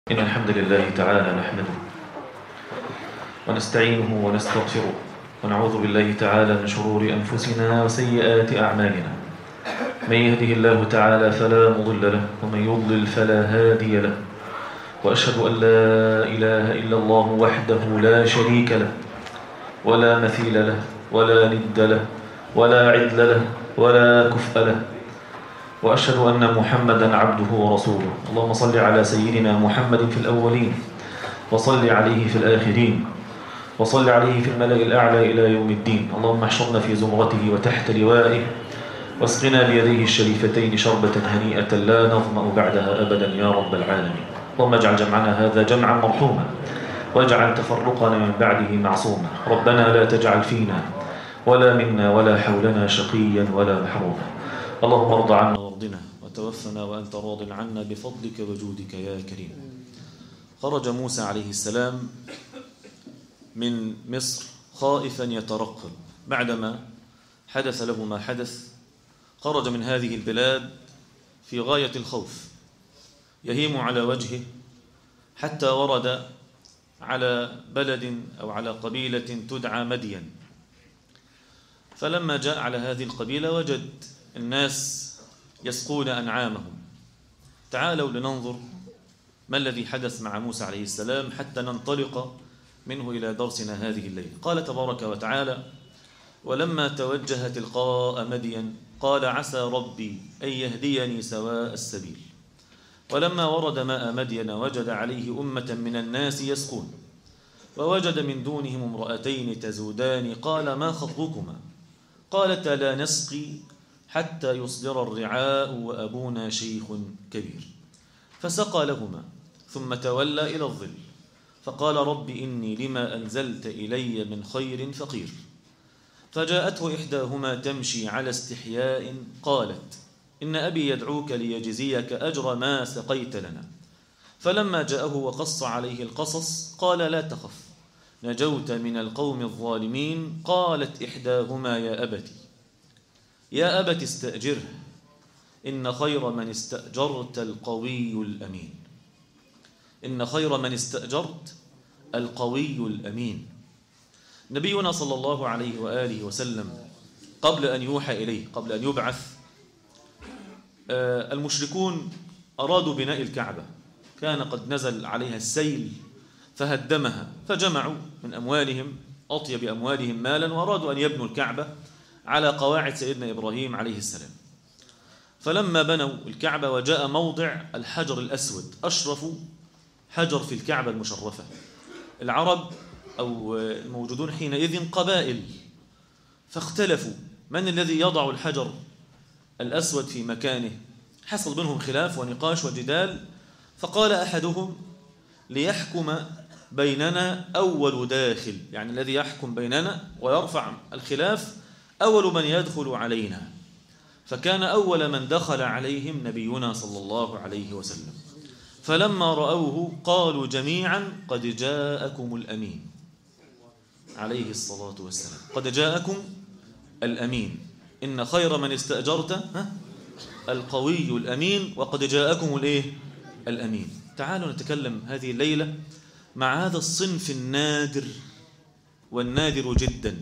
إن الحمد لله تعالى نحمده ونستعينه ونستغفره ونعوذ بالله تعالى من شرور أنفسنا وسيئات أعمالنا من يهده الله تعالى فلا مضل له ومن يضلل فلا هادي له وأشهد أن لا إله إلا الله وحده لا شريك له ولا مثيل له ولا ند له ولا عدل له ولا كفء له وأشهد أن محمدا عبده ورسوله اللهم صل على سيدنا محمد في الأولين وصل عليه في الآخرين وصل عليه في الملأ الأعلى إلى يوم الدين اللهم احشرنا في زمرته وتحت لوائه واسقنا بيديه الشريفتين شربة هنيئة لا نظمأ بعدها أبدا يا رب العالمين اللهم اجعل جمعنا هذا جمعا مرحوما واجعل تفرقنا من بعده معصوما ربنا لا تجعل فينا ولا منا ولا حولنا شقيا ولا محروما اللهم ارض عنا وارضنا وتوفنا وأنت راض عنا بفضلك وجودك يا كريم خرج موسى عليه السلام من مصر خائفا يترقب بعدما حدث له ما حدث خرج من هذه البلاد في غاية الخوف يهيم على وجهه حتى ورد على بلد أو على قبيلة تدعى مدين فلما جاء على هذه القبيلة وجد الناس يسقون أنعامهم تعالوا لننظر ما الذي حدث مع موسى عليه السلام حتى ننطلق منه إلى درسنا هذه الليلة قال تبارك وتعالى ولما توجه تلقاء مدين قال عسى ربي أن يهديني سواء السبيل ولما ورد ماء مدين وجد عليه أمة من الناس يسقون ووجد من دونهم امرأتين تزودان قال ما خطبكما قالتا لا نسقي حتى يصدر الرعاء وأبونا شيخ كبير فسقى لهما ثم تولى إلى الظل فقال رب إني لما أنزلت إلي من خير فقير فجاءته إحداهما تمشي على استحياء قالت إن أبي يدعوك ليجزيك أجر ما سقيت لنا فلما جاءه وقص عليه القصص قال لا تخف نجوت من القوم الظالمين قالت إحداهما يا أبتي يا أبت استأجره إن خير من استأجرت القوي الأمين إن خير من استأجرت القوي الأمين نبينا صلى الله عليه وآله وسلم قبل أن يوحى إليه قبل أن يبعث المشركون أرادوا بناء الكعبة كان قد نزل عليها السيل فهدمها فجمعوا من أموالهم أطيب أموالهم مالا وأرادوا أن يبنوا الكعبة على قواعد سيدنا إبراهيم عليه السلام فلما بنوا الكعبة وجاء موضع الحجر الأسود أشرف حجر في الكعبة المشرفة العرب أو الموجودون حينئذ قبائل فاختلفوا من الذي يضع الحجر الأسود في مكانه حصل بينهم خلاف ونقاش وجدال فقال أحدهم ليحكم بيننا أول داخل يعني الذي يحكم بيننا ويرفع الخلاف أول من يدخل علينا فكان أول من دخل عليهم نبينا صلى الله عليه وسلم فلما رأوه قالوا جميعا قد جاءكم الأمين عليه الصلاة والسلام قد جاءكم الأمين إن خير من استأجرت القوي الأمين وقد جاءكم الإيه؟ الأمين تعالوا نتكلم هذه الليلة مع هذا الصنف النادر والنادر جدا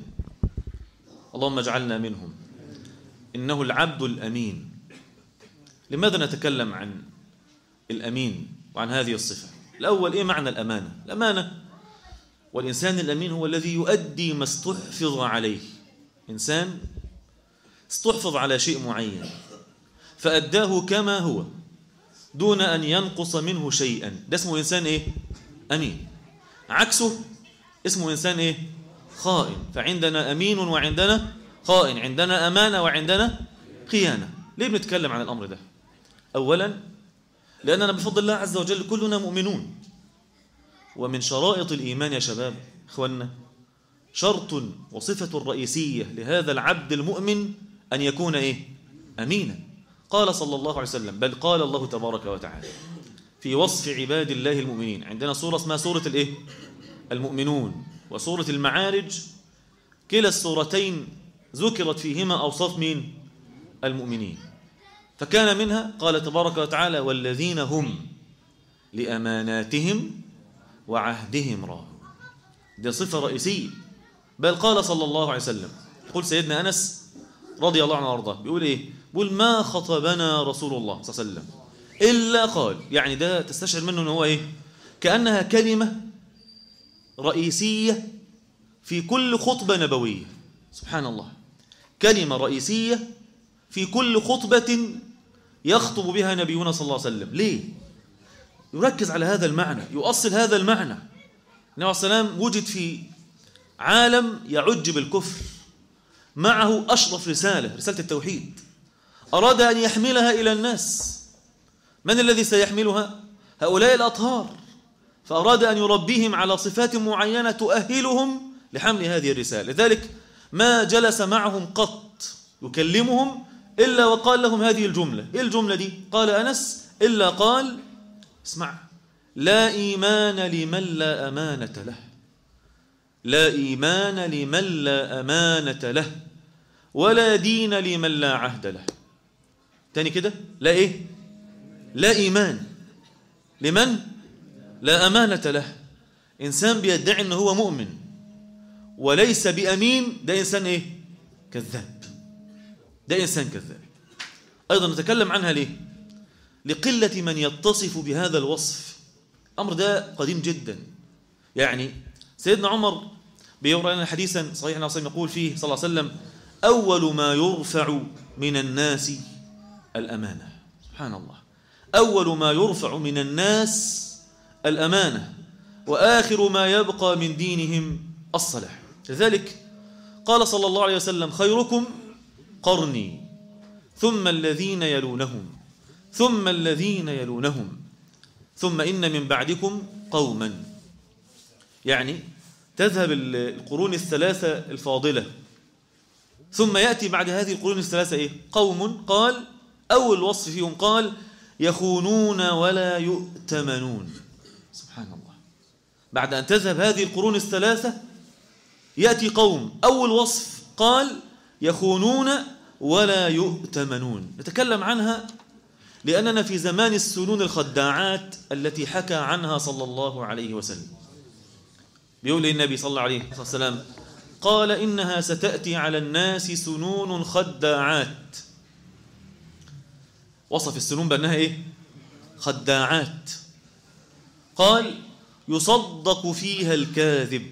اللهم اجعلنا منهم إنه العبد الأمين لماذا نتكلم عن الأمين وعن هذه الصفة الأول إيه معنى الأمانة الأمانة والإنسان الأمين هو الذي يؤدي ما استحفظ عليه إنسان استحفظ على شيء معين فأداه كما هو دون أن ينقص منه شيئا ده اسمه إنسان إيه؟ أمين عكسه اسمه إنسان إيه؟ خائن فعندنا أمين وعندنا خائن عندنا أمانة وعندنا خيانة ليه بنتكلم عن الأمر ده أولا لأننا بفضل الله عز وجل كلنا مؤمنون ومن شرائط الإيمان يا شباب إخواننا شرط وصفة رئيسية لهذا العبد المؤمن أن يكون إيه؟ أمينا قال صلى الله عليه وسلم بل قال الله تبارك وتعالى في وصف عباد الله المؤمنين عندنا سورة اسمها سورة الإيه؟ المؤمنون وسورة المعارج كلا السورتين ذكرت فيهما أوصاف مين؟ المؤمنين فكان منها قال تبارك وتعالى والذين هم لأماناتهم وعهدهم راعون دي صفة رئيسية بل قال صلى الله عليه وسلم يقول سيدنا أنس رضي الله عنه وارضاه بيقول إيه بيقول ما خطبنا رسول الله صلى الله عليه وسلم إلا قال يعني ده تستشعر منه أنه هو إيه كأنها كلمة رئيسية في كل خطبة نبوية سبحان الله كلمة رئيسية في كل خطبة يخطب بها نبينا صلى الله عليه وسلم ليه؟ يركز على هذا المعنى يؤصل هذا المعنى النبي عليه السلام وجد في عالم يعج بالكفر معه أشرف رسالة رسالة التوحيد أراد أن يحملها إلى الناس من الذي سيحملها؟ هؤلاء الأطهار فأراد أن يربيهم على صفات معينة تؤهلهم لحمل هذه الرسالة لذلك ما جلس معهم قط يكلمهم إلا وقال لهم هذه الجملة إيه الجملة دي؟ قال أنس إلا قال اسمع لا إيمان لمن لا أمانة له لا إيمان لمن لا أمانة له ولا دين لمن لا عهد له تاني كده لا إيه لا إيمان لمن لا أمانة له إنسان بيدعي أنه هو مؤمن وليس بأمين ده إنسان إيه كذاب ده إنسان كذاب أيضا نتكلم عنها ليه لقلة من يتصف بهذا الوصف الأمر ده قديم جدا يعني سيدنا عمر بيورى لنا حديثا صحيح ناصر يقول فيه صلى الله عليه وسلم أول ما يرفع من الناس الأمانة سبحان الله أول ما يرفع من الناس الأمانة وآخر ما يبقى من دينهم الصلاح لذلك قال صلى الله عليه وسلم خيركم قرني ثم الذين يلونهم ثم الذين يلونهم ثم إن من بعدكم قوما يعني تذهب القرون الثلاثة الفاضلة ثم يأتي بعد هذه القرون الثلاثة إيه؟ قوم قال أول وصف فيهم قال يخونون ولا يؤتمنون سبحان الله بعد أن تذهب هذه القرون الثلاثة يأتي قوم أول وصف قال يخونون ولا يؤتمنون نتكلم عنها لأننا في زمان السنون الخداعات التي حكى عنها صلى الله عليه وسلم بيقول النبي صلى الله عليه وسلم قال إنها ستأتي على الناس سنون خداعات وصف السنون بأنها إيه؟ خداعات قال يصدق فيها الكاذب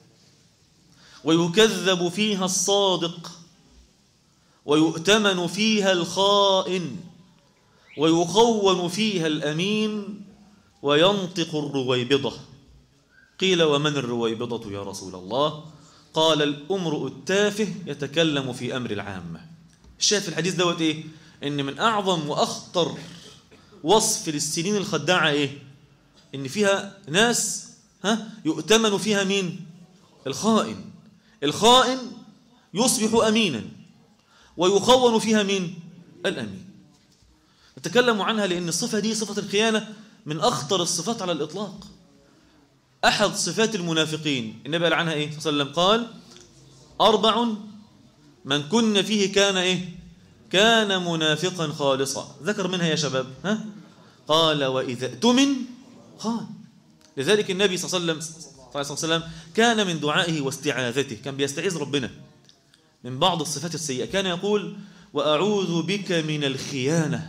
ويكذب فيها الصادق ويؤتمن فيها الخائن ويخون فيها الأمين وينطق الرويبضة قيل ومن الرويبضة يا رسول الله قال الأمرؤ التافه يتكلم في أمر العامة الشاهد في الحديث دوت إيه إن من أعظم وأخطر وصف للسنين الخداعة إيه إن فيها ناس ها يؤتمن فيها مين الخائن الخائن يصبح أمينا ويخون فيها مين الأمين نتكلم عنها لأن الصفة دي صفة الخيانة من أخطر الصفات على الإطلاق أحد صفات المنافقين النبي قال عنها إيه صلى الله عليه وسلم قال أربع من كن فيه كان إيه كان منافقا خالصا ذكر منها يا شباب ها قال وإذا اؤتمن خان لذلك النبي صلى الله عليه وسلم كان من دعائه واستعاذته كان بيستعيذ ربنا من بعض الصفات السيئة كان يقول وأعوذ بك من الخيانة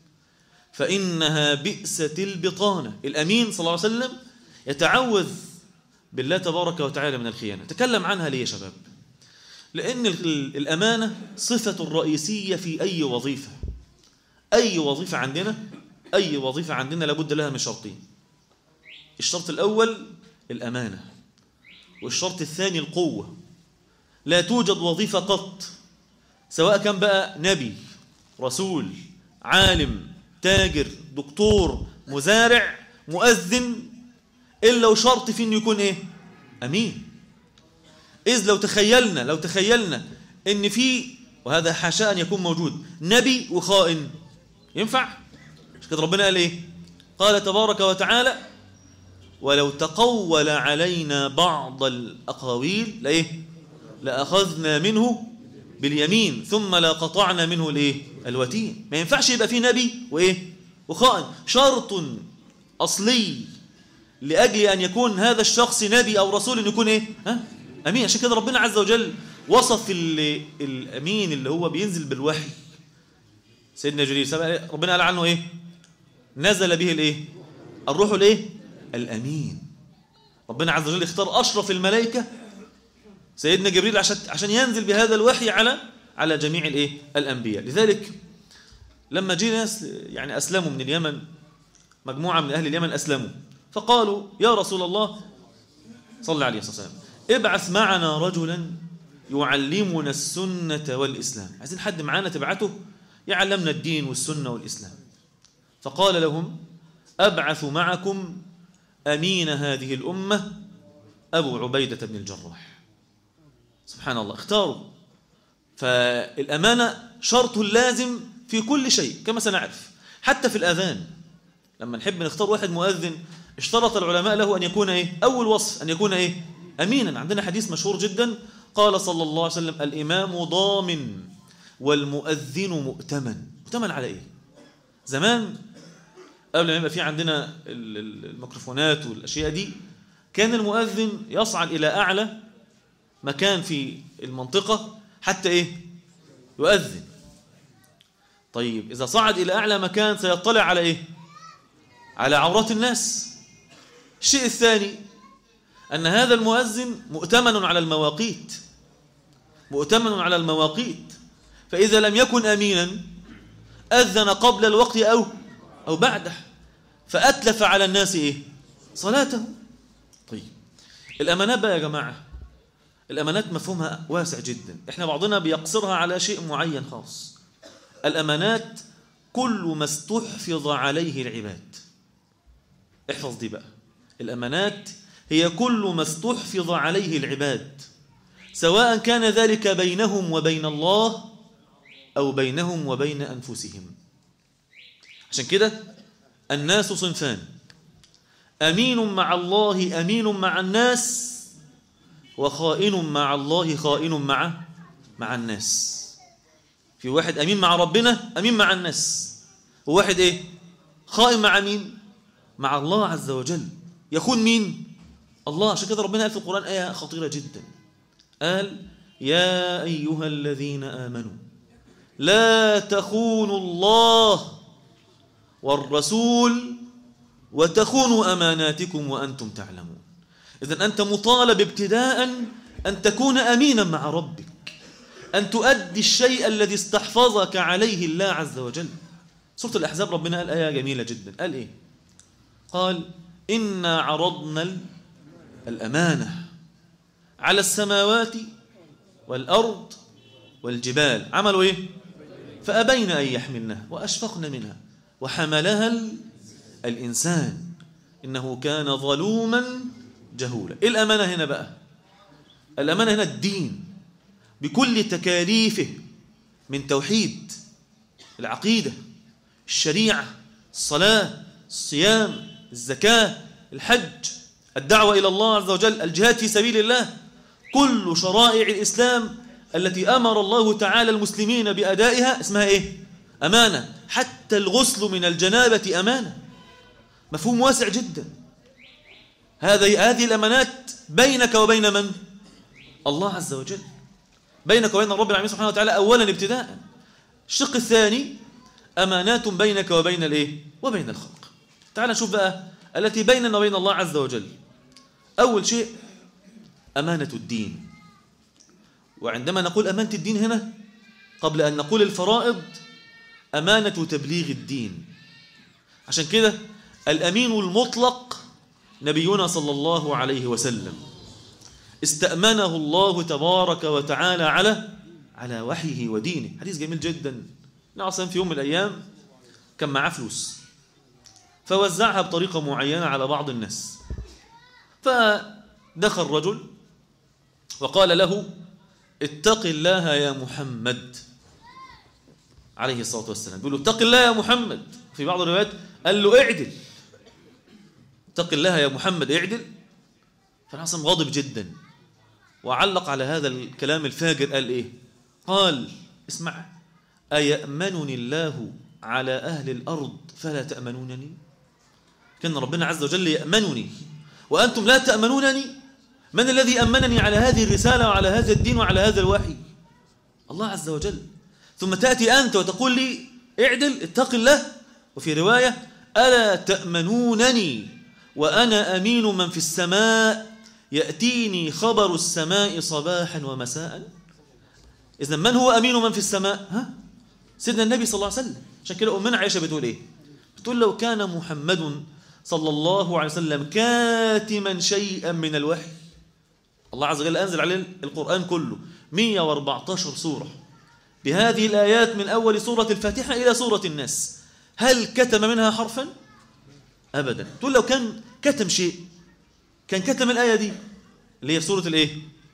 فإنها بئست البطانة الأمين صلى الله عليه وسلم يتعوذ بالله تبارك وتعالى من الخيانة تكلم عنها ليه يا شباب لأن الأمانة صفة رئيسية في أي وظيفة أي وظيفة عندنا أي وظيفة عندنا لابد لها من شرطين الشرط الأول الأمانة والشرط الثاني القوة لا توجد وظيفة قط سواء كان بقى نبي رسول عالم تاجر دكتور مزارع مؤذن إلا وشرط فيه إنه يكون إيه أمين إذ لو تخيلنا لو تخيلنا إن في وهذا حاشا أن يكون موجود نبي وخائن ينفع مش كده ربنا قال إيه قال تبارك وتعالى ولو تقول علينا بعض الأقاويل لإيه لأخذنا منه باليمين ثم لا قطعنا منه الايه الوتين ما ينفعش يبقى فيه نبي وايه وخائن شرط أصلي لأجل أن يكون هذا الشخص نبي أو رسول أن يكون إيه؟ ها؟ أمين عشان كده ربنا عز وجل وصف ال- الأمين اللي هو بينزل بالوحي سيدنا جرير سبق- ربنا قال عنه إيه؟ نزل به الإيه؟ الروح الإيه؟ الأمين ربنا عز وجل اختار أشرف الملائكة سيدنا جبريل عشان عشان ينزل بهذا الوحي على على جميع الايه الانبياء لذلك لما جه ناس يعني اسلموا من اليمن مجموعه من اهل اليمن اسلموا فقالوا يا رسول الله صلى عليه الصلاه والسلام ابعث معنا رجلا يعلمنا السنه والاسلام عايزين حد معانا تبعته يعلمنا الدين والسنه والاسلام فقال لهم ابعث معكم امين هذه الامه ابو عبيده بن الجراح سبحان الله اختاروا فالأمانة شرط لازم في كل شيء كما سنعرف حتى في الأذان لما نحب نختار واحد مؤذن اشترط العلماء له أن يكون إيه أول وصف أن يكون إيه أمينا عندنا حديث مشهور جدا قال صلى الله عليه وسلم الإمام ضامن والمؤذن مؤتمن مؤتمن على إيه زمان قبل ما يبقى في عندنا ال- ال- الميكروفونات والأشياء دي كان المؤذن يصعد إلى أعلى مكان في المنطقة حتى إيه يؤذن طيب إذا صعد إلى أعلى مكان سيطلع على إيه على عورات الناس الشيء الثاني أن هذا المؤذن مؤتمن على المواقيت مؤتمن على المواقيت فإذا لم يكن أمينا أذن قبل الوقت أو أو بعده فأتلف على الناس إيه صلاته طيب الأمانات بقى يا جماعة الأمانات مفهومها واسع جدا احنا بعضنا بيقصرها على شيء معين خاص الأمانات كل ما استحفظ عليه العباد احفظ دي بقى الأمانات هي كل ما استحفظ عليه العباد سواء كان ذلك بينهم وبين الله أو بينهم وبين أنفسهم عشان كده الناس صنفان أمين مع الله أمين مع الناس وخائن مع الله خائن مع مع الناس في واحد أمين مع ربنا أمين مع الناس وواحد إيه خائن مع مين مع الله عز وجل يخون مين الله عشان كده ربنا قال في القرآن آية خطيرة جدا قال يا أيها الذين آمنوا لا تخونوا الله والرسول وتخونوا أماناتكم وأنتم تعلمون إذا أنت مطالب ابتداء أن تكون أمينا مع ربك أن تؤدي الشيء الذي استحفظك عليه الله عز وجل سورة الأحزاب ربنا قال آية جميلة جدا قال إيه قال إنا عرضنا الأمانة على السماوات والأرض والجبال عملوا إيه فأبين أن يحملنها وأشفقن منها وحملها ال- الإنسان إنه كان ظلوما جهولا إيه الأمانة هنا بقى الأمانة هنا الدين بكل تكاليفه من توحيد العقيدة الشريعة الصلاة الصيام الزكاة الحج الدعوة إلى الله عز وجل الجهاد في سبيل الله كل شرائع الإسلام التي أمر الله تعالى المسلمين بأدائها اسمها إيه؟ أمانة حتى الغسل من الجنابة أمانة مفهوم واسع جدا هذه هذه الأمانات بينك وبين من؟ الله عز وجل بينك وبين رب العالمين سبحانه وتعالى أولا ابتداء الشق الثاني أمانات بينك وبين الإيه؟ وبين الخلق تعال نشوف بقى التي بيننا وبين الله عز وجل أول شيء أمانة الدين وعندما نقول أمانة الدين هنا قبل أن نقول الفرائض أمانة تبليغ الدين عشان كده الأمين المطلق نبينا صلى الله عليه وسلم استأمنه الله تبارك وتعالى على على وحيه ودينه حديث جميل جدا نعصم في يوم من الأيام كان معاه فلوس فوزعها بطريقة معينة على بعض الناس فدخل رجل وقال له اتق الله يا محمد عليه الصلاة والسلام بيقول له اتق الله يا محمد في بعض الروايات قال له اعدل اتق الله يا محمد اعدل فالحسن غاضب جدا وعلق على هذا الكلام الفاجر قال ايه قال اسمع أيأمنني الله على أهل الأرض فلا تأمنونني كان ربنا عز وجل يأمنني وأنتم لا تأمنونني من الذي أمنني على هذه الرسالة وعلى هذا الدين وعلى هذا الوحي الله عز وجل ثم تأتي أنت وتقول لي اعدل اتق الله وفي رواية ألا تأمنونني وأنا أمين من في السماء يأتيني خبر السماء صباحا ومساء إذا من هو أمين من في السماء ها؟ سيدنا النبي صلى الله عليه وسلم عشان كده أمنا عائشة بتقول إيه بتقول لو كان محمد صلى الله عليه وسلم كاتما شيئا من الوحي الله عز وجل أنزل عليه القرآن كله 114 سورة بهذه الآيات من أول سورة الفاتحة إلى سورة الناس هل كتم منها حرفا؟ أبدا تقول لو كان كتم شيء كان كتم الآية دي اللي هي في سورة الإيه؟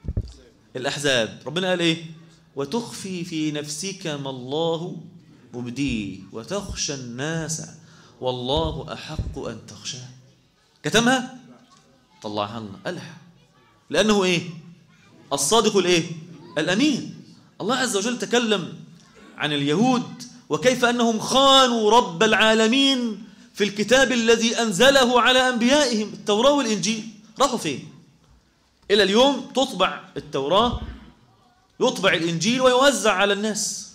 الأحزاب ربنا قال إيه؟ وتخفي في نفسك ما الله مبديه وتخشى الناس والله أحق أن تخشاه كتمها طلعها لنا قالها لأنه إيه الصادق الإيه الأمين الله عز وجل تكلم عن اليهود وكيف أنهم خانوا رب العالمين في الكتاب الذي أنزله على أنبيائهم التوراة والإنجيل راحوا فين إلى اليوم تطبع التوراة يطبع الإنجيل ويوزع على الناس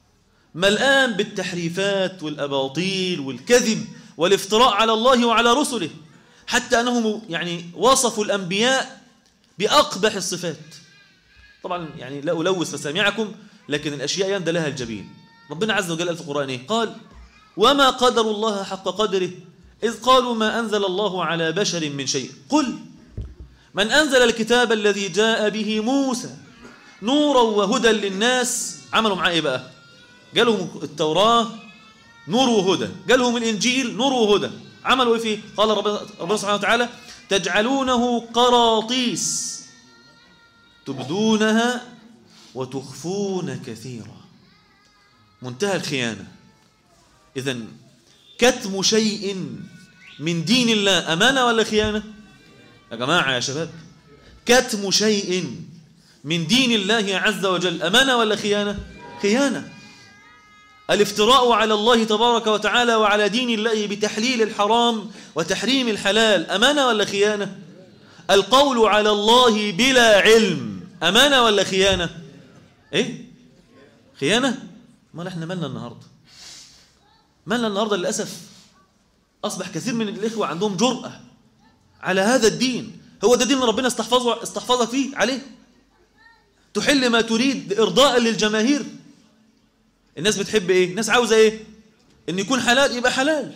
ملآن بالتحريفات والأباطيل والكذب والافتراء على الله وعلى رسله حتى أنهم يعني وصفوا الأنبياء بأقبح الصفات طبعا يعني لا ألوث فسامعكم لكن الأشياء يندى لها الجبين ربنا عز وجل في القرآن إيه؟ قال وما قدر الله حق قدره إذ قالوا ما أنزل الله على بشر من شيء قل من أنزل الكتاب الذي جاء به موسى نورا وهدى للناس عملوا معاه إيه بقى جالهم التوراة نور وهدى جالهم الإنجيل نور وهدى عملوا إيه فيه قال ربنا, ربنا سبحانه وتعالى تجعلونه قراطيس تبدونها وتخفون كثيرا منتهى الخيانة إذا كتم شيء من دين الله أمانة ولا خيانة يا جماعة يا شباب كتم شيء من دين الله عز وجل أمانة ولا خيانة خيانة الافتراء على الله تبارك وتعالى وعلى دين الله بتحليل الحرام وتحريم الحلال أمانة ولا خيانة القول على الله بلا علم أمانة ولا خيانة إيه خيانة ما احنا مالنا النهاردة مالنا النهاردة للأسف أصبح كثير من الإخوة عندهم جرأة على هذا الدين هو ده دين ربنا استحفظه استحفظك فيه عليه تحل ما تريد إرضاء للجماهير الناس بتحب إيه الناس عاوزة إيه إن يكون حلال يبقى حلال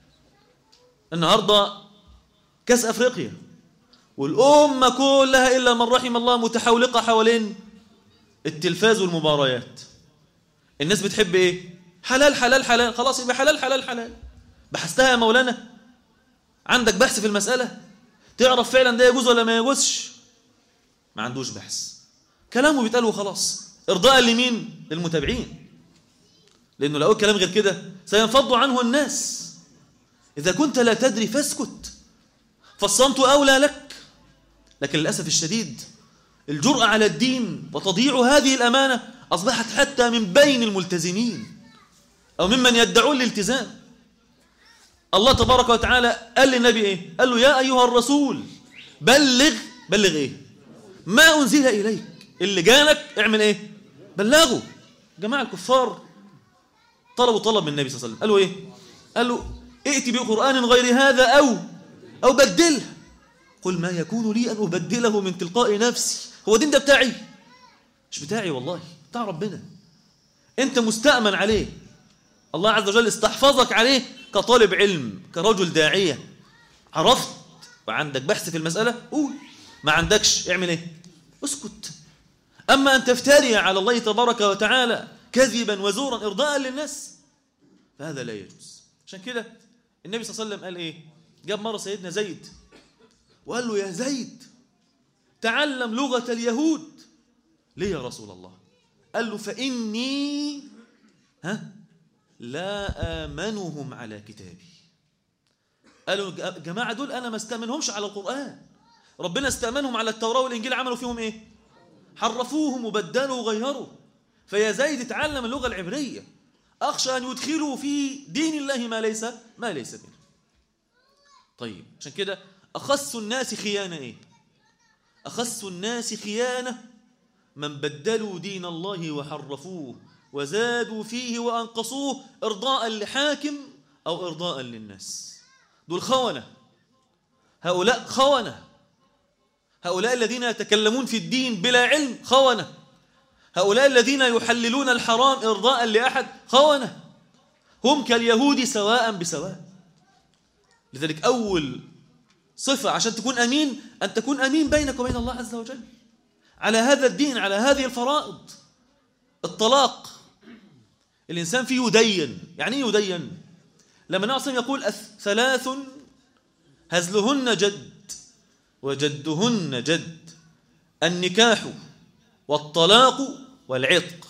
النهاردة كاس أفريقيا والأمة كلها إلا من رحم الله متحولقة حوالين التلفاز والمباريات الناس بتحب إيه حلال حلال حلال خلاص يبقى حلال حلال حلال بحثتها يا مولانا عندك بحث في المسألة تعرف فعلا ده يجوز ولا ما يجوزش ما عندوش بحث كلامه بيتقال وخلاص إرضاء لمين للمتابعين لأنه لو كلام غير كده سينفض عنه الناس إذا كنت لا تدري فاسكت فالصمت أولى لك لكن للأسف الشديد الجرأة على الدين وتضييع هذه الأمانة أصبحت حتى من بين الملتزمين أو ممن يدعون الالتزام الله تبارك وتعالى قال للنبي إيه قال له يا أيها الرسول بلغ بلغ إيه ما أنزل إليك اللي جالك اعمل إيه بلغه جماعة الكفار طلبوا طلب من النبي صلى الله عليه وسلم قالوا إيه قال له ائت بقرآن غير هذا أو أو بدله قل ما يكون لي أن أبدله من تلقاء نفسي هو دين ده بتاعي مش بتاعي والله بتاع ربنا أنت مستأمن عليه الله عز وجل استحفظك عليه كطالب علم كرجل داعية عرفت وعندك بحث في المسألة قول ما عندكش اعمل ايه اسكت أما أن تفتري على الله تبارك وتعالى كذبا وزورا إرضاء للناس فهذا لا يجوز عشان كده النبي صلى الله عليه وسلم قال ايه جاب مرة سيدنا زيد وقال له يا زيد تعلم لغة اليهود ليه يا رسول الله قال له فإني ها لا آمنهم على كتابي قالوا جماعة دول أنا ما استأمنهمش على القرآن ربنا استأمنهم على التوراة والإنجيل عملوا فيهم إيه حرفوهم وبدلوا وغيروا فيا زيد اتعلم اللغة العبرية أخشى أن يدخلوا في دين الله ما ليس ما ليس منه طيب عشان كده أخص الناس خيانة إيه أخص الناس خيانة من بدلوا دين الله وحرفوه وزادوا فيه وأنقصوه إرضاء لحاكم أو إرضاء للناس دول خونة هؤلاء خونة هؤلاء الذين يتكلمون في الدين بلا علم خونة هؤلاء الذين يحللون الحرام إرضاء لأحد خونة هم كاليهود سواء بسواء لذلك أول صفة عشان تكون أمين أن تكون أمين بينك وبين الله عز وجل على هذا الدين على هذه الفرائض الطلاق الإنسان فيه يدين يعني إيه يدين لما نعصم يقول ثلاث هزلهن جد وجدهن جد النكاح والطلاق والعتق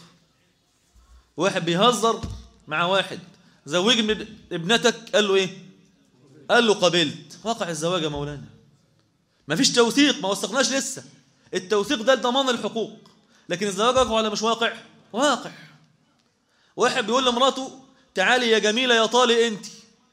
واحد بيهزر مع واحد زوجني ابنتك قال له ايه قال له قبلت وقع الزواج يا مولانا ما فيش توثيق ما وثقناش لسه التوثيق ده ضمان الحقوق لكن الزواج واقع ولا مش واقع واقع واحد بيقول لمراته تعالي يا جميلة يا طالق انت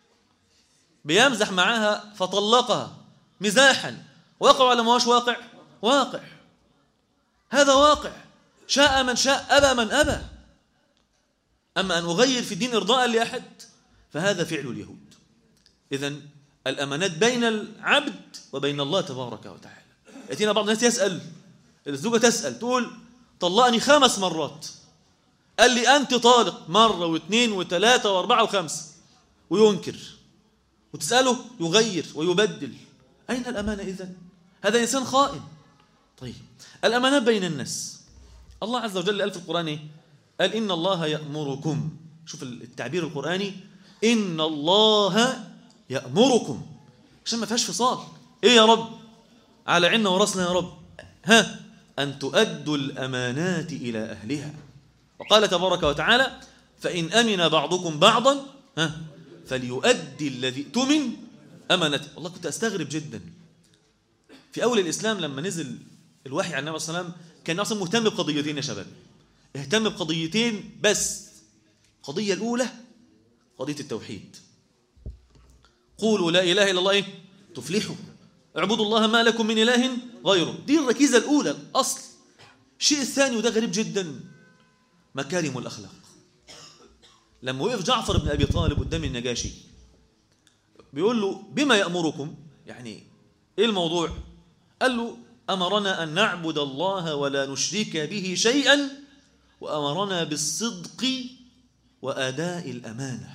بيمزح معاها فطلقها مزاحا واقع ولا ما هوش واقع واقع هذا واقع شاء من شاء أبى من أبى أما أن أغير في الدين إرضاء لأحد فهذا فعل اليهود إذا الأمانات بين العبد وبين الله تبارك وتعالى يأتينا بعض الناس يسأل الزوجة تسأل تقول طلقني خمس مرات قال لي أنت طالق مرة واثنين وثلاثة وأربعة وخمسة وينكر وتسأله يغير ويبدل أين الأمانة إذن؟ هذا إنسان خائن طيب الأمانات بين الناس الله عز وجل قال في القرآن إيه؟ قال إن الله يأمركم شوف التعبير القرآني إن الله يأمركم عشان ما فيهاش فصال إيه يا رب على عنا وراسنا يا رب ها أن تؤدوا الأمانات إلى أهلها وقال تبارك وتعالى فإن أمن بعضكم بعضا ها فليؤدي الذي اؤتمن أمانته والله كنت أستغرب جدا في أول الإسلام لما نزل الوحي عن النبي صلى الله عليه وسلم كان أصلا مهتم بقضيتين يا شباب اهتم بقضيتين بس القضية الأولى قضية التوحيد قولوا لا إله إلا الله إيه؟ تفلحوا اعبدوا الله ما لكم من إله غيره دي الركيزة الأولى الأصل الشيء الثاني وده غريب جدا مكارم الأخلاق لما وقف جعفر بن أبي طالب قدام النجاشي بيقول له بما يأمركم يعني إيه الموضوع قال له أمرنا أن نعبد الله ولا نشرك به شيئا وأمرنا بالصدق وأداء الأمانة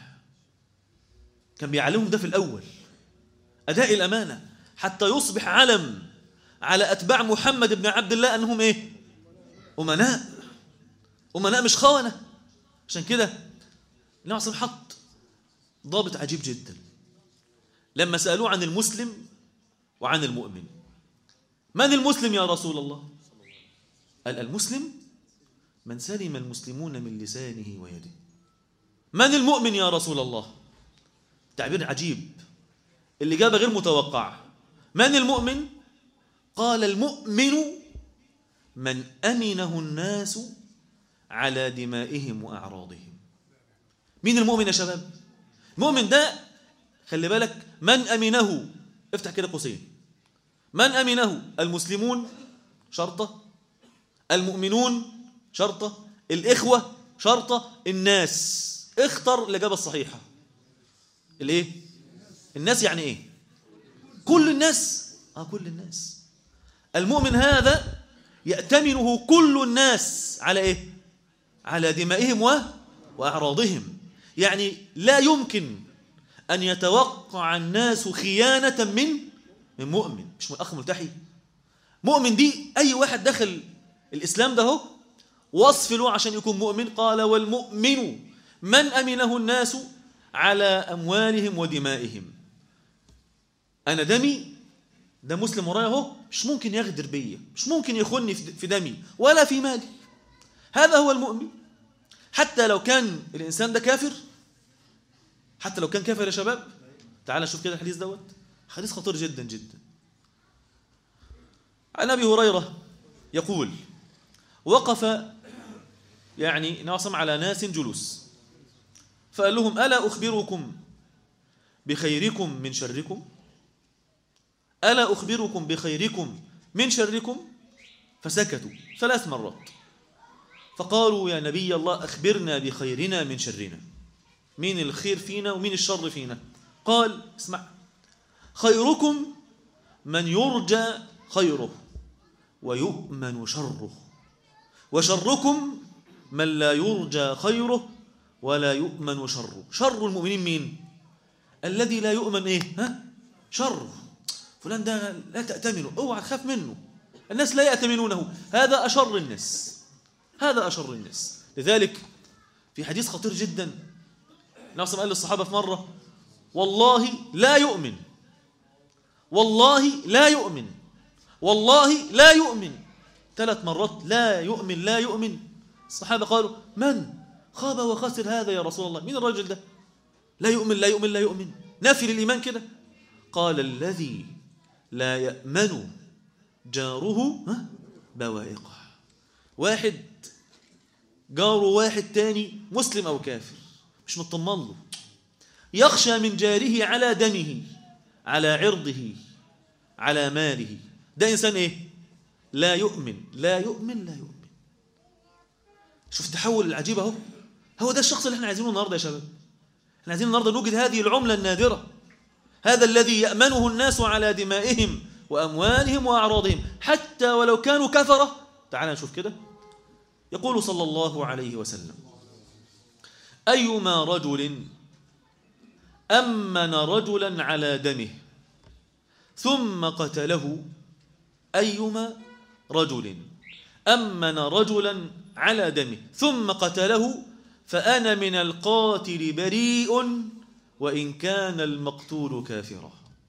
كان بيعلمهم ده في الأول أداء الأمانة حتى يصبح علم على أتباع محمد بن عبد الله أنهم إيه أمناء أمناء مش خونة عشان كده النبي صلى حط ضابط عجيب جدا لما سألوه عن المسلم وعن المؤمن من المسلم يا رسول الله قال المسلم من سلم المسلمون من لسانه ويده من المؤمن يا رسول الله تعبير عجيب الإجابة غير متوقعة من المؤمن قال المؤمن من أمنه الناس على دمائهم وأعراضهم مين المؤمن يا شباب المؤمن ده خلي بالك من أمنه افتح كده قوسين من أمنه المسلمون شرطة المؤمنون شرطة الإخوة شرطة الناس اختر الإجابة الصحيحة الايه الناس يعني ايه كل الناس اه كل الناس المؤمن هذا يأتمنه كل الناس على ايه على دمائهم و... واعراضهم يعني لا يمكن ان يتوقع الناس خيانه من من مؤمن مش من اخ ملتحي مؤمن دي اي واحد دخل الاسلام ده هو وصف له عشان يكون مؤمن قال والمؤمن من امنه الناس على أموالهم ودمائهم أنا دمي ده مسلم ورايا اهو مش ممكن يغدر بيا مش ممكن يخوني في دمي ولا في مالي هذا هو المؤمن حتى لو كان الإنسان ده كافر حتى لو كان كافر يا شباب تعال نشوف كده الحديث دوت حديث خطير جدا جدا عن أبي هريرة يقول وقف يعني ناصم على ناس جلوس فقال لهم ألا أخبركم بخيركم من شركم ألا أخبركم بخيركم من شركم فسكتوا ثلاث مرات فقالوا يا نبي الله أخبرنا بخيرنا من شرنا مين الخير فينا ومين الشر فينا قال اسمع خيركم من يرجى خيره ويؤمن شره وشركم من لا يرجى خيره ولا يؤمن شره شر المؤمنين مين الذي لا يؤمن ايه ها شر فلان ده لا تأتمنه اوعى تخاف منه الناس لا يأتمنونه هذا أشر الناس هذا أشر الناس لذلك في حديث خطير جدا نفس قال للصحابة في مرة والله لا يؤمن والله لا يؤمن والله لا يؤمن ثلاث مرات لا يؤمن لا يؤمن الصحابة قالوا من خاب وخسر هذا يا رسول الله مين الرجل ده لا يؤمن لا يؤمن لا يؤمن نافي للإيمان كده قال الذي لا يأمن جاره ها بوائقه واحد جاره واحد تاني مسلم أو كافر مش مطمن له يخشى من جاره على دمه على عرضه على ماله ده إنسان إيه لا يؤمن لا يؤمن لا يؤمن شوف التحول العجيب اهو هو ده الشخص اللي احنا عايزينه النهارده يا شباب احنا عايزين النهارده نوجد هذه العملة النادرة هذا الذي يأمنه الناس على دمائهم وأموالهم وأعراضهم حتى ولو كانوا كفرة تعال نشوف كده يقول صلى الله عليه وسلم أيما رجل أمن رجلا على دمه ثم قتله أيما رجل أمن رجلا على دمه ثم قتله فأنا من القاتل بريء وإن كان المقتول كافرا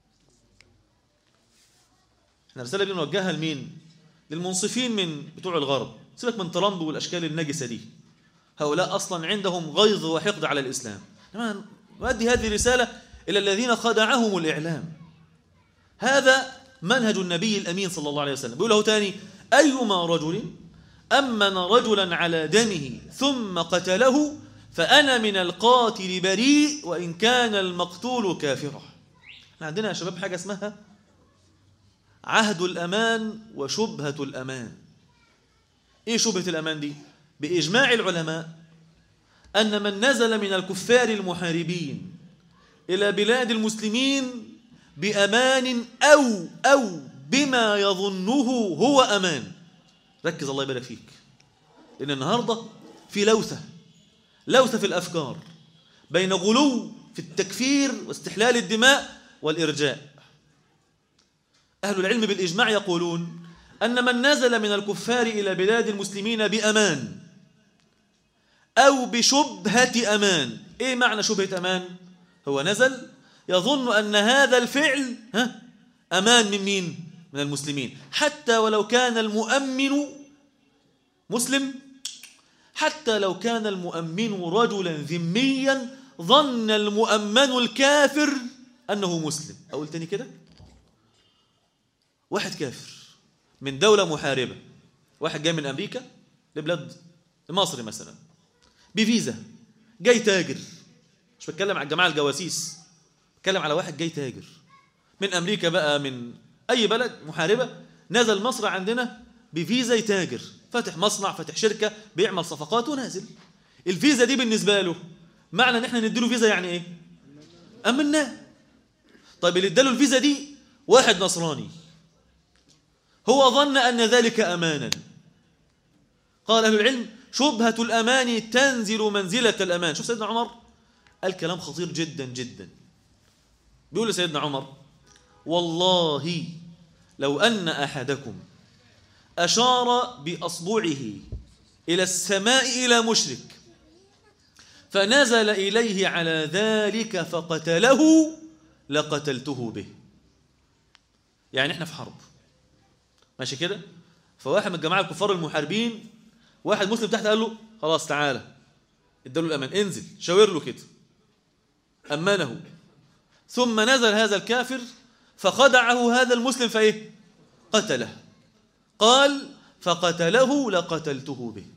احنا الرسالة دي نوجهها لمين؟ للمنصفين من بتوع الغرب سيبك من ترامب والأشكال النجسة دي هؤلاء أصلا عندهم غيظ وحقد على الإسلام نؤدي هذه الرسالة إلى الذين خدعهم الإعلام هذا منهج النبي الأمين صلى الله عليه وسلم بيقول له تاني أيما رجل أمن رجلا على دمه ثم قتله فأنا من القاتل بريء وإن كان المقتول كافرا احنا عندنا يا شباب حاجة اسمها عهد الأمان وشبهة الأمان إيه شبهة الأمان دي؟ بإجماع العلماء أن من نزل من الكفار المحاربين إلى بلاد المسلمين بأمان أو أو بما يظنه هو أمان ركز الله يبارك فيك لأن النهاردة في لوثة لوثة في الأفكار بين غلو في التكفير واستحلال الدماء والإرجاء أهل العلم بالإجماع يقولون أن من نزل من الكفار إلى بلاد المسلمين بأمان أو بشبهة أمان إيه معنى شبهة أمان؟ هو نزل يظن أن هذا الفعل ها أمان من مين؟ من المسلمين حتى ولو كان المؤمن مسلم حتى لو كان المؤمن رجلا ذميا ظن المؤمن الكافر أنه مسلم أقول تاني كده واحد كافر من دولة محاربة واحد جاي من أمريكا لبلاد مصر مثلا بفيزا جاي تاجر مش بتكلم على الجماعة الجواسيس بتكلم على واحد جاي تاجر من أمريكا بقى من أي بلد محاربة نزل مصر عندنا بفيزا يتاجر فاتح مصنع فاتح شركة بيعمل صفقات ونازل الفيزا دي بالنسبة له معنى ان احنا نديله فيزا يعني ايه امناه طيب اللي اداله الفيزا دي واحد نصراني هو ظن ان ذلك امانا قال اهل العلم شبهة الامان تنزل منزلة الامان شوف سيدنا عمر الكلام خطير جدا جدا بيقول لسيدنا عمر والله لو ان احدكم أشار بأصبعه إلى السماء إلى مشرك فنزل إليه على ذلك فقتله لقتلته به يعني احنا في حرب ماشي كده فواحد من الجماعة الكفار المحاربين واحد مسلم تحت قال له خلاص تعالى اداله الأمان انزل شاور له كده أمانه ثم نزل هذا الكافر فخدعه هذا المسلم فإيه قتله قال فقتله لقتلته به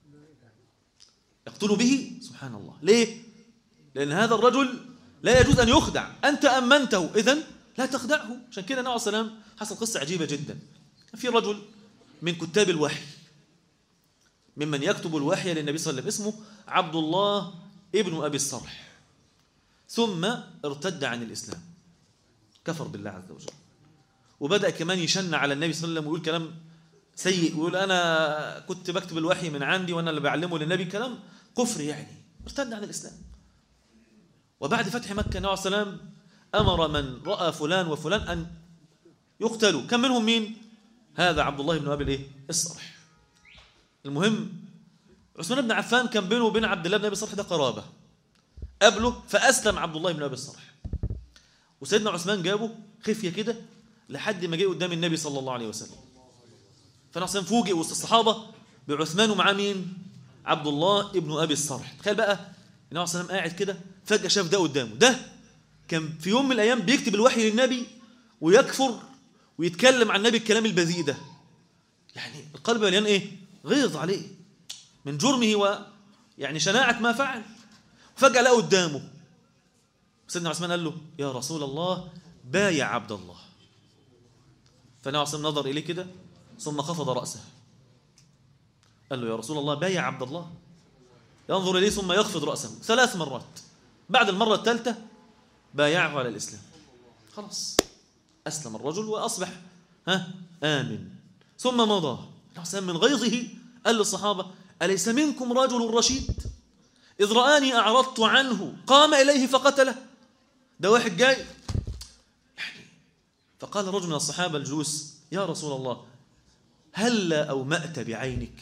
يقتل به سبحان الله ليه لأن هذا الرجل لا يجوز أن يخدع أنت أمنته إذن لا تخدعه عشان كده النبي عليه السلام حصل قصة عجيبة جدا في رجل من كتاب الوحي ممن يكتب الوحي للنبي صلى الله عليه وسلم اسمه عبد الله ابن أبي الصرح ثم ارتد عن الإسلام كفر بالله عز وجل وبدأ كمان يشن على النبي صلى الله عليه وسلم ويقول كلام سيء ويقول أنا كنت بكتب الوحي من عندي وأنا اللي بعلمه للنبي كلام كفر يعني ارتد عن الإسلام وبعد فتح مكة النبي عليه السلام أمر من رأى فلان وفلان أن يقتلوا كم منهم مين؟ هذا عبد الله بن أبي الإيه؟ الصرح المهم عثمان بن عفان كان بينه وبين عبد الله بن أبي الصرح ده قرابة قابله فأسلم عبد الله بن أبي الصرح وسيدنا عثمان جابه خفية كده لحد ما جه قدام النبي صلى الله عليه وسلم فانا عثمان فوجئ وسط الصحابه بعثمان ومعاه مين؟ عبد الله ابن ابي الصرح تخيل بقى النبي عليه الصلاه والسلام قاعد كده فجاه شاف ده قدامه ده كان في يوم من الايام بيكتب الوحي للنبي ويكفر ويتكلم عن النبي الكلام البذيء ده يعني القلب مليان ايه؟ غيظ عليه من جرمه و يعني شناعه ما فعل فجاه لقى قدامه سيدنا عثمان قال له يا رسول الله بايع عبد الله فالنبي عليه الصلاه نظر اليه كده ثم خفض راسه قال له يا رسول الله بايع عبد الله ينظر اليه ثم يخفض راسه ثلاث مرات بعد المره الثالثه بايعه على الاسلام خلاص اسلم الرجل واصبح ها امن ثم مضى النبي من غيظه قال للصحابه اليس منكم رجل رشيد اذ راني اعرضت عنه قام اليه فقتله ده واحد جاي يعني فقال رجل من الصحابة الجلوس يا رسول الله هل أومأت بعينك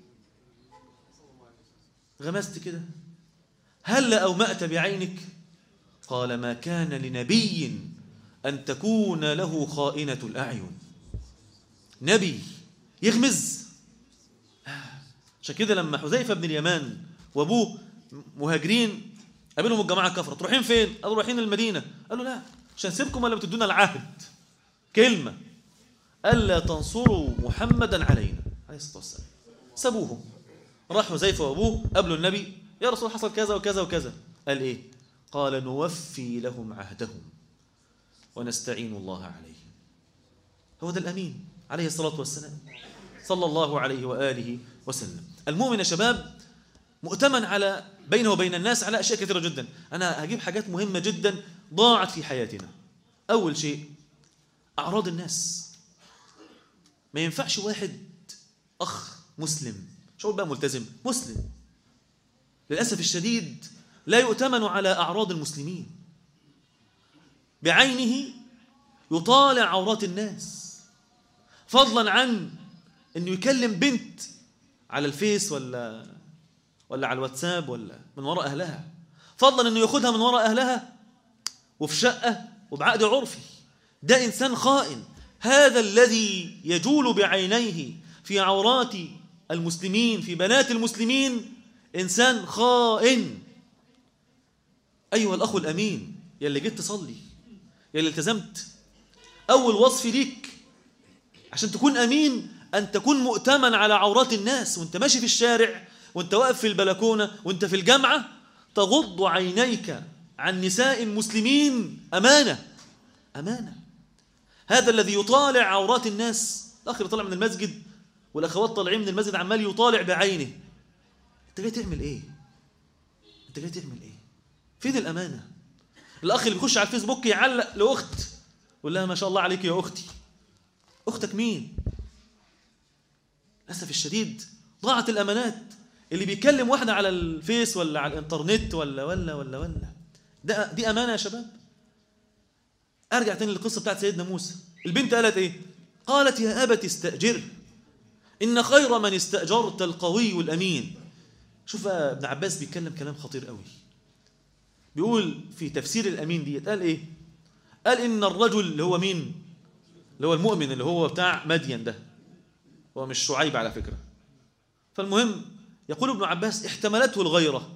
غمست كده هل أومأت بعينك قال ما كان لنبي أن تكون له خائنة الأعين نبي يغمز عشان كده لما حذيفة بن اليمان وأبوه مهاجرين قابلهم الجماعة الكفرة تروحين فين؟ قالوا رايحين المدينة قالوا لا مش هنسيبكم ولا بتدونا العهد كلمة ألا تنصروا محمدا علينا عليه الصلاة والسلام سابوهم راح حذيفة وأبوه قابلوا النبي يا رسول حصل كذا وكذا وكذا قال إيه؟ قال نوفي لهم عهدهم ونستعين الله عليهم هو ده الأمين عليه الصلاة والسلام صلى الله عليه وآله وسلم المؤمن يا شباب مؤتمن على بينه وبين الناس على أشياء كثيرة جدا أنا هجيب حاجات مهمة جدا ضاعت في حياتنا أول شيء أعراض الناس ما ينفعش واحد أخ مسلم مش هقول بقى ملتزم مسلم للأسف الشديد لا يؤتمن على أعراض المسلمين بعينه يطالع عورات الناس فضلا عن انه يكلم بنت على الفيس ولا ولا على الواتساب ولا من وراء اهلها فضلا انه ياخدها من وراء اهلها وفي شقه وبعقد عرفي ده انسان خائن هذا الذي يجول بعينيه في عورات المسلمين في بنات المسلمين انسان خائن ايها الاخ الامين يا اللي جيت تصلي يا اللي التزمت اول وصف ليك عشان تكون امين ان تكون مؤتمن على عورات الناس وانت ماشي في الشارع وانت واقف في البلكونه وانت في الجامعه تغض عينيك عن نساء مسلمين امانه امانه هذا الذي يطالع عورات الناس الاخ اللي طالع من المسجد والاخوات طالعين من المسجد عمال يطالع بعينه انت جاي تعمل ايه انت جاي تعمل ايه فين الامانه الاخ اللي بيخش على الفيسبوك يعلق لاخت يقول لها ما شاء الله عليك يا اختي اختك مين للاسف الشديد ضاعت الامانات اللي بيكلم واحده على الفيس ولا على الانترنت ولا ولا ولا ولا ده دي امانه يا شباب ارجع تاني للقصه بتاعت سيدنا موسى البنت قالت ايه قالت يا ابت استاجر ان خير من استاجرت القوي الامين شوف ابن عباس بيتكلم كلام خطير قوي بيقول في تفسير الامين ديت قال ايه قال ان الرجل اللي هو مين اللي هو المؤمن اللي هو بتاع مدين ده هو مش شعيب على فكره فالمهم يقول ابن عباس احتملته الغيره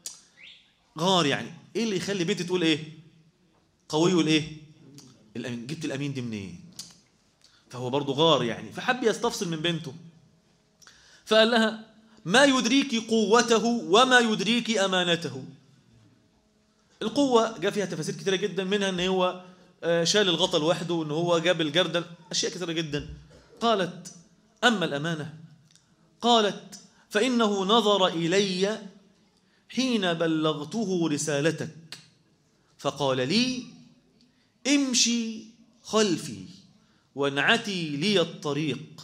غار يعني ايه اللي يخلي بنتي تقول ايه قوي الايه الامين جبت الامين دي منين إيه؟ فهو برضه غار يعني فحب يستفصل من بنته فقال لها ما يدريك قوته وما يدريك امانته القوه جاء فيها تفاسير كثيره جدا منها ان هو آه، شال الغطا لوحده ان هو جاب الجردل اشياء كثيره جدا قالت اما الامانه قالت فانه نظر الي حين بلغته رسالتك فقال لي امشي خلفي وانعتي لي الطريق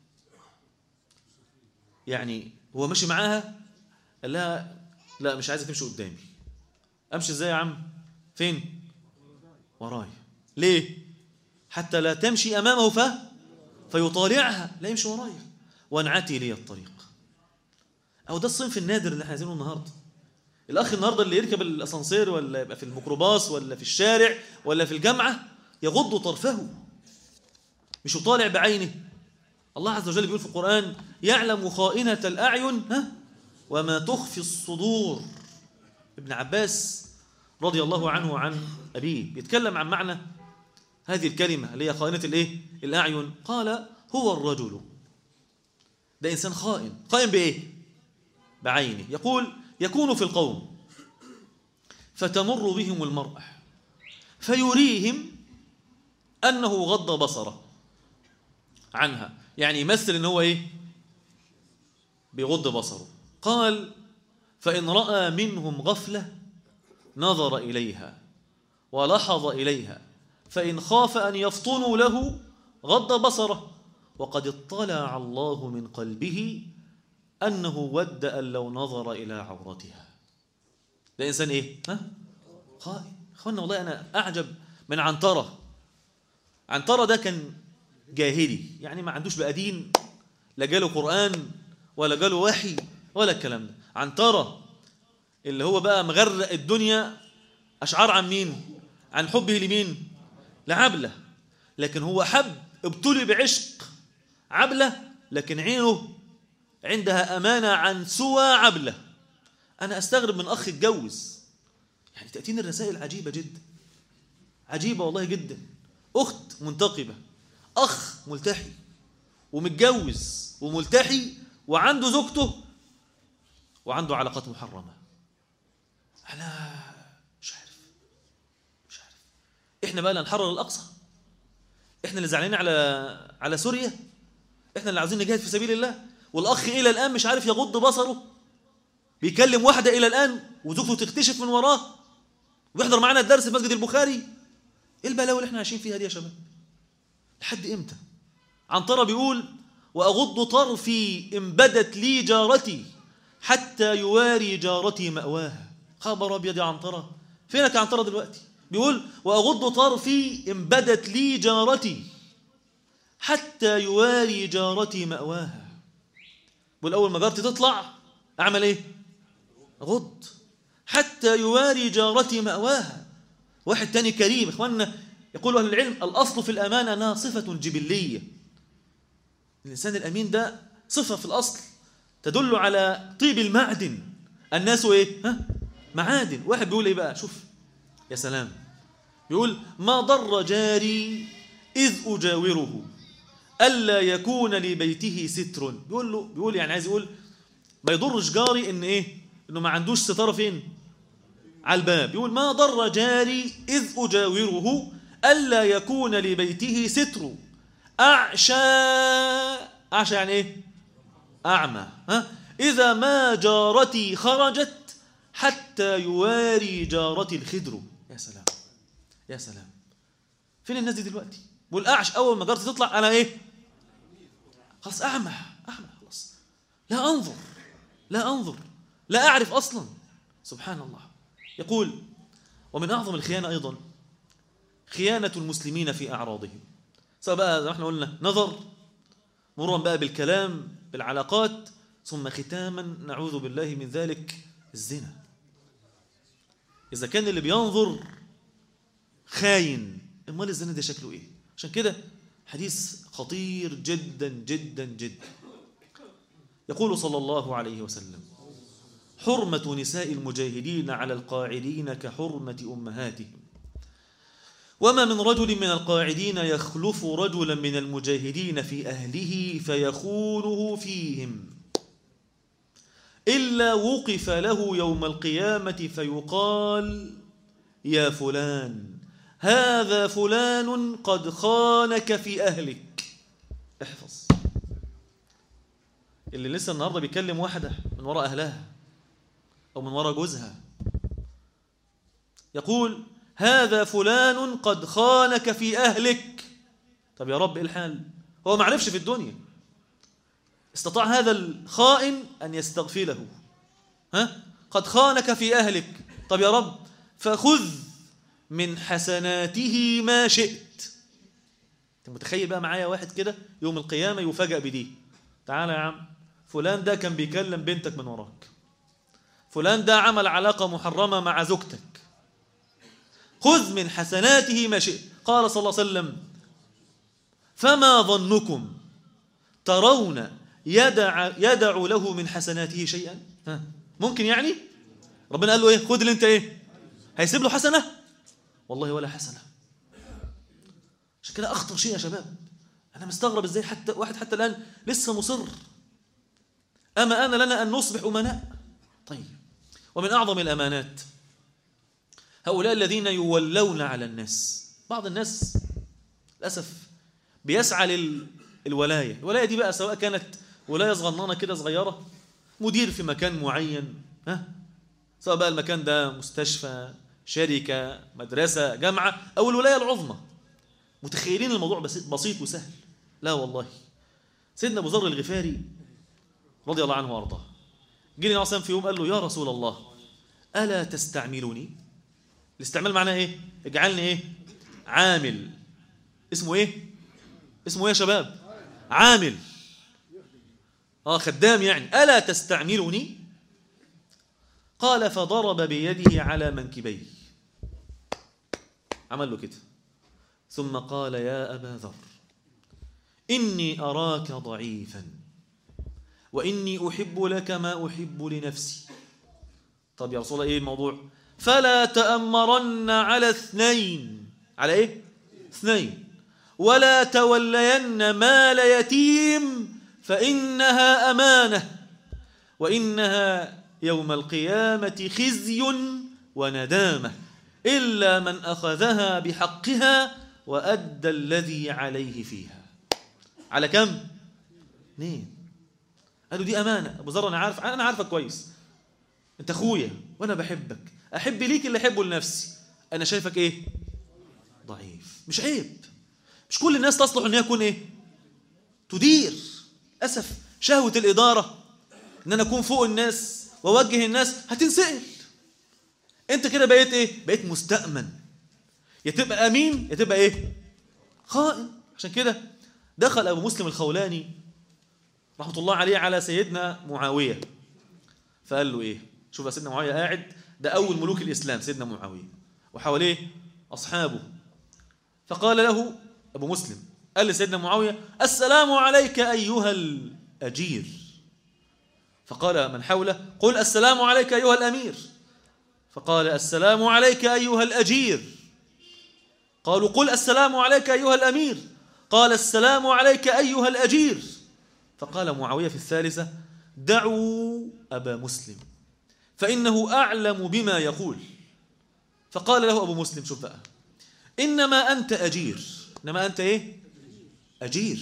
يعني هو ماشي معاها قال لها لا مش عايزه تمشي قدامي امشي ازاي يا عم فين وراي ليه حتى لا تمشي امامه ف فيطالعها لا يمشي ورايا وانعتي لي الطريق او ده الصنف النادر اللي احنا عايزينه النهارده الاخ النهارده اللي يركب الاسانسير ولا يبقى في الميكروباص ولا في الشارع ولا في الجامعه يغض طرفه مش يطالع بعينه الله عز وجل بيقول في القرآن يعلم خائنة الأعين ها وما تخفي الصدور ابن عباس رضي الله عنه عن أبيه بيتكلم عن معنى هذه الكلمة اللي هي خائنة الإيه؟ الأعين قال هو الرجل ده إنسان خائن خائن بإيه؟ بعينه يقول يكون في القوم فتمر بهم المرأة فيريهم أنه غض بصره عنها يعني يمثل ان هو ايه بيغض بصره قال فان راى منهم غفله نظر اليها ولحظ اليها فان خاف ان يفطنوا له غض بصره وقد اطلع الله من قلبه انه ود ان لو نظر الى عورتها ده انسان ايه ها خائن اخوانا والله انا اعجب من عنتره عنتره ده كان جاهلي يعني ما عندوش بقى دين لا جاله قرآن ولا جاله وحي ولا الكلام ده عنترة اللي هو بقى مغرق الدنيا أشعار عن مين عن حبه لمين لعبلة لكن هو حب ابتلي بعشق عبلة لكن عينه عندها أمانة عن سوى عبلة أنا أستغرب من أخ اتجوز يعني تأتيني الرسائل عجيبة جدا عجيبة والله جدا أخت منتقبة أخ ملتحي ومتجوز وملتحي وعنده زوجته وعنده علاقات محرمة أنا مش عارف مش عارف إحنا بقى اللي هنحرر الأقصى إحنا اللي زعلانين على على سوريا إحنا اللي عاوزين نجاهد في سبيل الله والأخ إلى الآن مش عارف يغض بصره بيكلم واحدة إلى الآن وزوجته تكتشف من وراه ويحضر معانا الدرس في مسجد البخاري إيه البلاوي اللي إحنا عايشين فيها دي يا شباب لحد امتى عنترة بيقول وأغض طرفي إن بدت لي جارتي حتى يواري جارتي مأواها خبر أبيض يا عنترة فينك يا عنترة دلوقتي بيقول وأغض طرفي إن بدت لي جارتي حتى يواري جارتي مأواها بيقول أول ما جارتي تطلع أعمل إيه أغض حتى يواري جارتي مأواها واحد تاني كريم إخواننا يقول أهل العلم الأصل في الأمانة أنها صفة جبلية الإنسان الأمين ده صفة في الأصل تدل على طيب المعدن الناس إيه؟ ها؟ معادن واحد بيقول إيه بقى شوف يا سلام بيقول ما ضر جاري إذ أجاوره ألا يكون لبيته ستر بيقول له بيقول يعني عايز يقول ما يضرش جاري إن إيه إنه ما عندوش ستارة فين على الباب يقول ما ضر جاري إذ أجاوره ألا يكون لبيته ستر أعشى أعشى يعني إيه أعمى ها؟ إذا ما جارتي خرجت حتى يواري جارتي الخدر يا سلام يا سلام فين الناس دي دلوقتي والأعش أول ما جارتي تطلع أنا إيه خلاص أعمى أعمى خلاص لا أنظر لا أنظر لا أعرف أصلا سبحان الله يقول ومن أعظم الخيانة أيضا خيانة المسلمين في أعراضهم سواء بقى زي ما احنا قلنا نظر مرورا بقى بالكلام بالعلاقات ثم ختاما نعوذ بالله من ذلك الزنا إذا كان اللي بينظر خاين امال الزنا ده شكله ايه عشان كده حديث خطير جدا جدا جدا يقول صلى الله عليه وسلم حرمة نساء المجاهدين على القاعدين كحرمة أمهاتهم وما من رجل من القاعدين يخلف رجلا من المجاهدين في أهله فيخونه فيهم إلا وقف له يوم القيامة فيقال يا فلان هذا فلان قد خانك في أهلك احفظ اللي لسه النهاردة بيكلم واحدة من وراء أهلها أو من وراء جوزها يقول هذا فلان قد خانك في أهلك طب يا رب إيه الحال هو ما عرفش في الدنيا استطاع هذا الخائن أن يستغفله ها قد خانك في أهلك طب يا رب فخذ من حسناته ما شئت انت متخيل بقى معايا واحد كده يوم القيامة يفاجأ بدي تعالى يا عم فلان ده كان بيكلم بنتك من وراك فلان ده عمل علاقة محرمة مع زوجتك خذ من حسناته ما شئت قال صلى الله عليه وسلم فما ظنكم ترون يدع, يدع له من حسناته شيئا ها ممكن يعني ربنا قال له ايه خذ اللي انت ايه هيسيب له حسنة والله ولا حسنة عشان كده أخطر شيء يا شباب أنا مستغرب إزاي حتى واحد حتى الآن لسه مصر أما أنا لنا أن نصبح أمناء طيب ومن أعظم الأمانات هؤلاء الذين يولون على الناس بعض الناس للأسف بيسعى للولاية الولاية دي بقى سواء كانت ولاية صغننة كده صغيرة مدير في مكان معين ها سواء بقى المكان ده مستشفى شركة مدرسة جامعة أو الولاية العظمى متخيلين الموضوع بسيط, بسيط وسهل لا والله سيدنا أبو ذر الغفاري رضي الله عنه وارضاه جه لي في يوم قال له يا رسول الله ألا تستعملني الاستعمال معناه إيه اجعلني إيه عامل اسمه إيه اسمه إيه يا شباب عامل آه خدام يعني ألا تستعملني قال فضرب بيده على منكبيه عمل له كده ثم قال يا أبا ذر إني أراك ضعيفا وإني أحب لك ما أحب لنفسي طب يا رسول الله إيه الموضوع فلا تأمرن على اثنين على إيه اثنين ولا تولين مال يتيم فإنها أمانة وإنها يوم القيامة خزي وندامة إلا من أخذها بحقها وأدى الذي عليه فيها على كم؟ اثنين قالوا دي أمانة أبو ذر أنا عارف أنا عارفك كويس أنت أخويا وأنا بحبك أحب ليك اللي أحبه لنفسي أنا شايفك إيه؟ ضعيف مش عيب مش كل الناس تصلح أن يكون إيه؟ تدير أسف شهوة الإدارة أن أنا أكون فوق الناس وأوجه الناس هتنسأل أنت كده بقيت إيه؟ بقيت مستأمن يا تبقى أمين يا تبقى إيه؟ خائن عشان كده دخل أبو مسلم الخولاني رحمة الله عليه على سيدنا معاوية فقال له إيه؟ شوف يا سيدنا معاوية قاعد ده أول ملوك الإسلام سيدنا معاوية وحواليه أصحابه فقال له أبو مسلم قال لسيدنا معاوية السلام عليك أيها الأجير فقال من حوله قل السلام عليك أيها الأمير فقال السلام عليك أيها الأجير قالوا قل السلام عليك أيها الأمير قال السلام عليك أيها الأجير فقال معاوية في الثالثة دعوا أبا مسلم فإنه أعلم بما يقول فقال له أبو مسلم شوف بقى إنما أنت أجير إنما أنت إيه أجير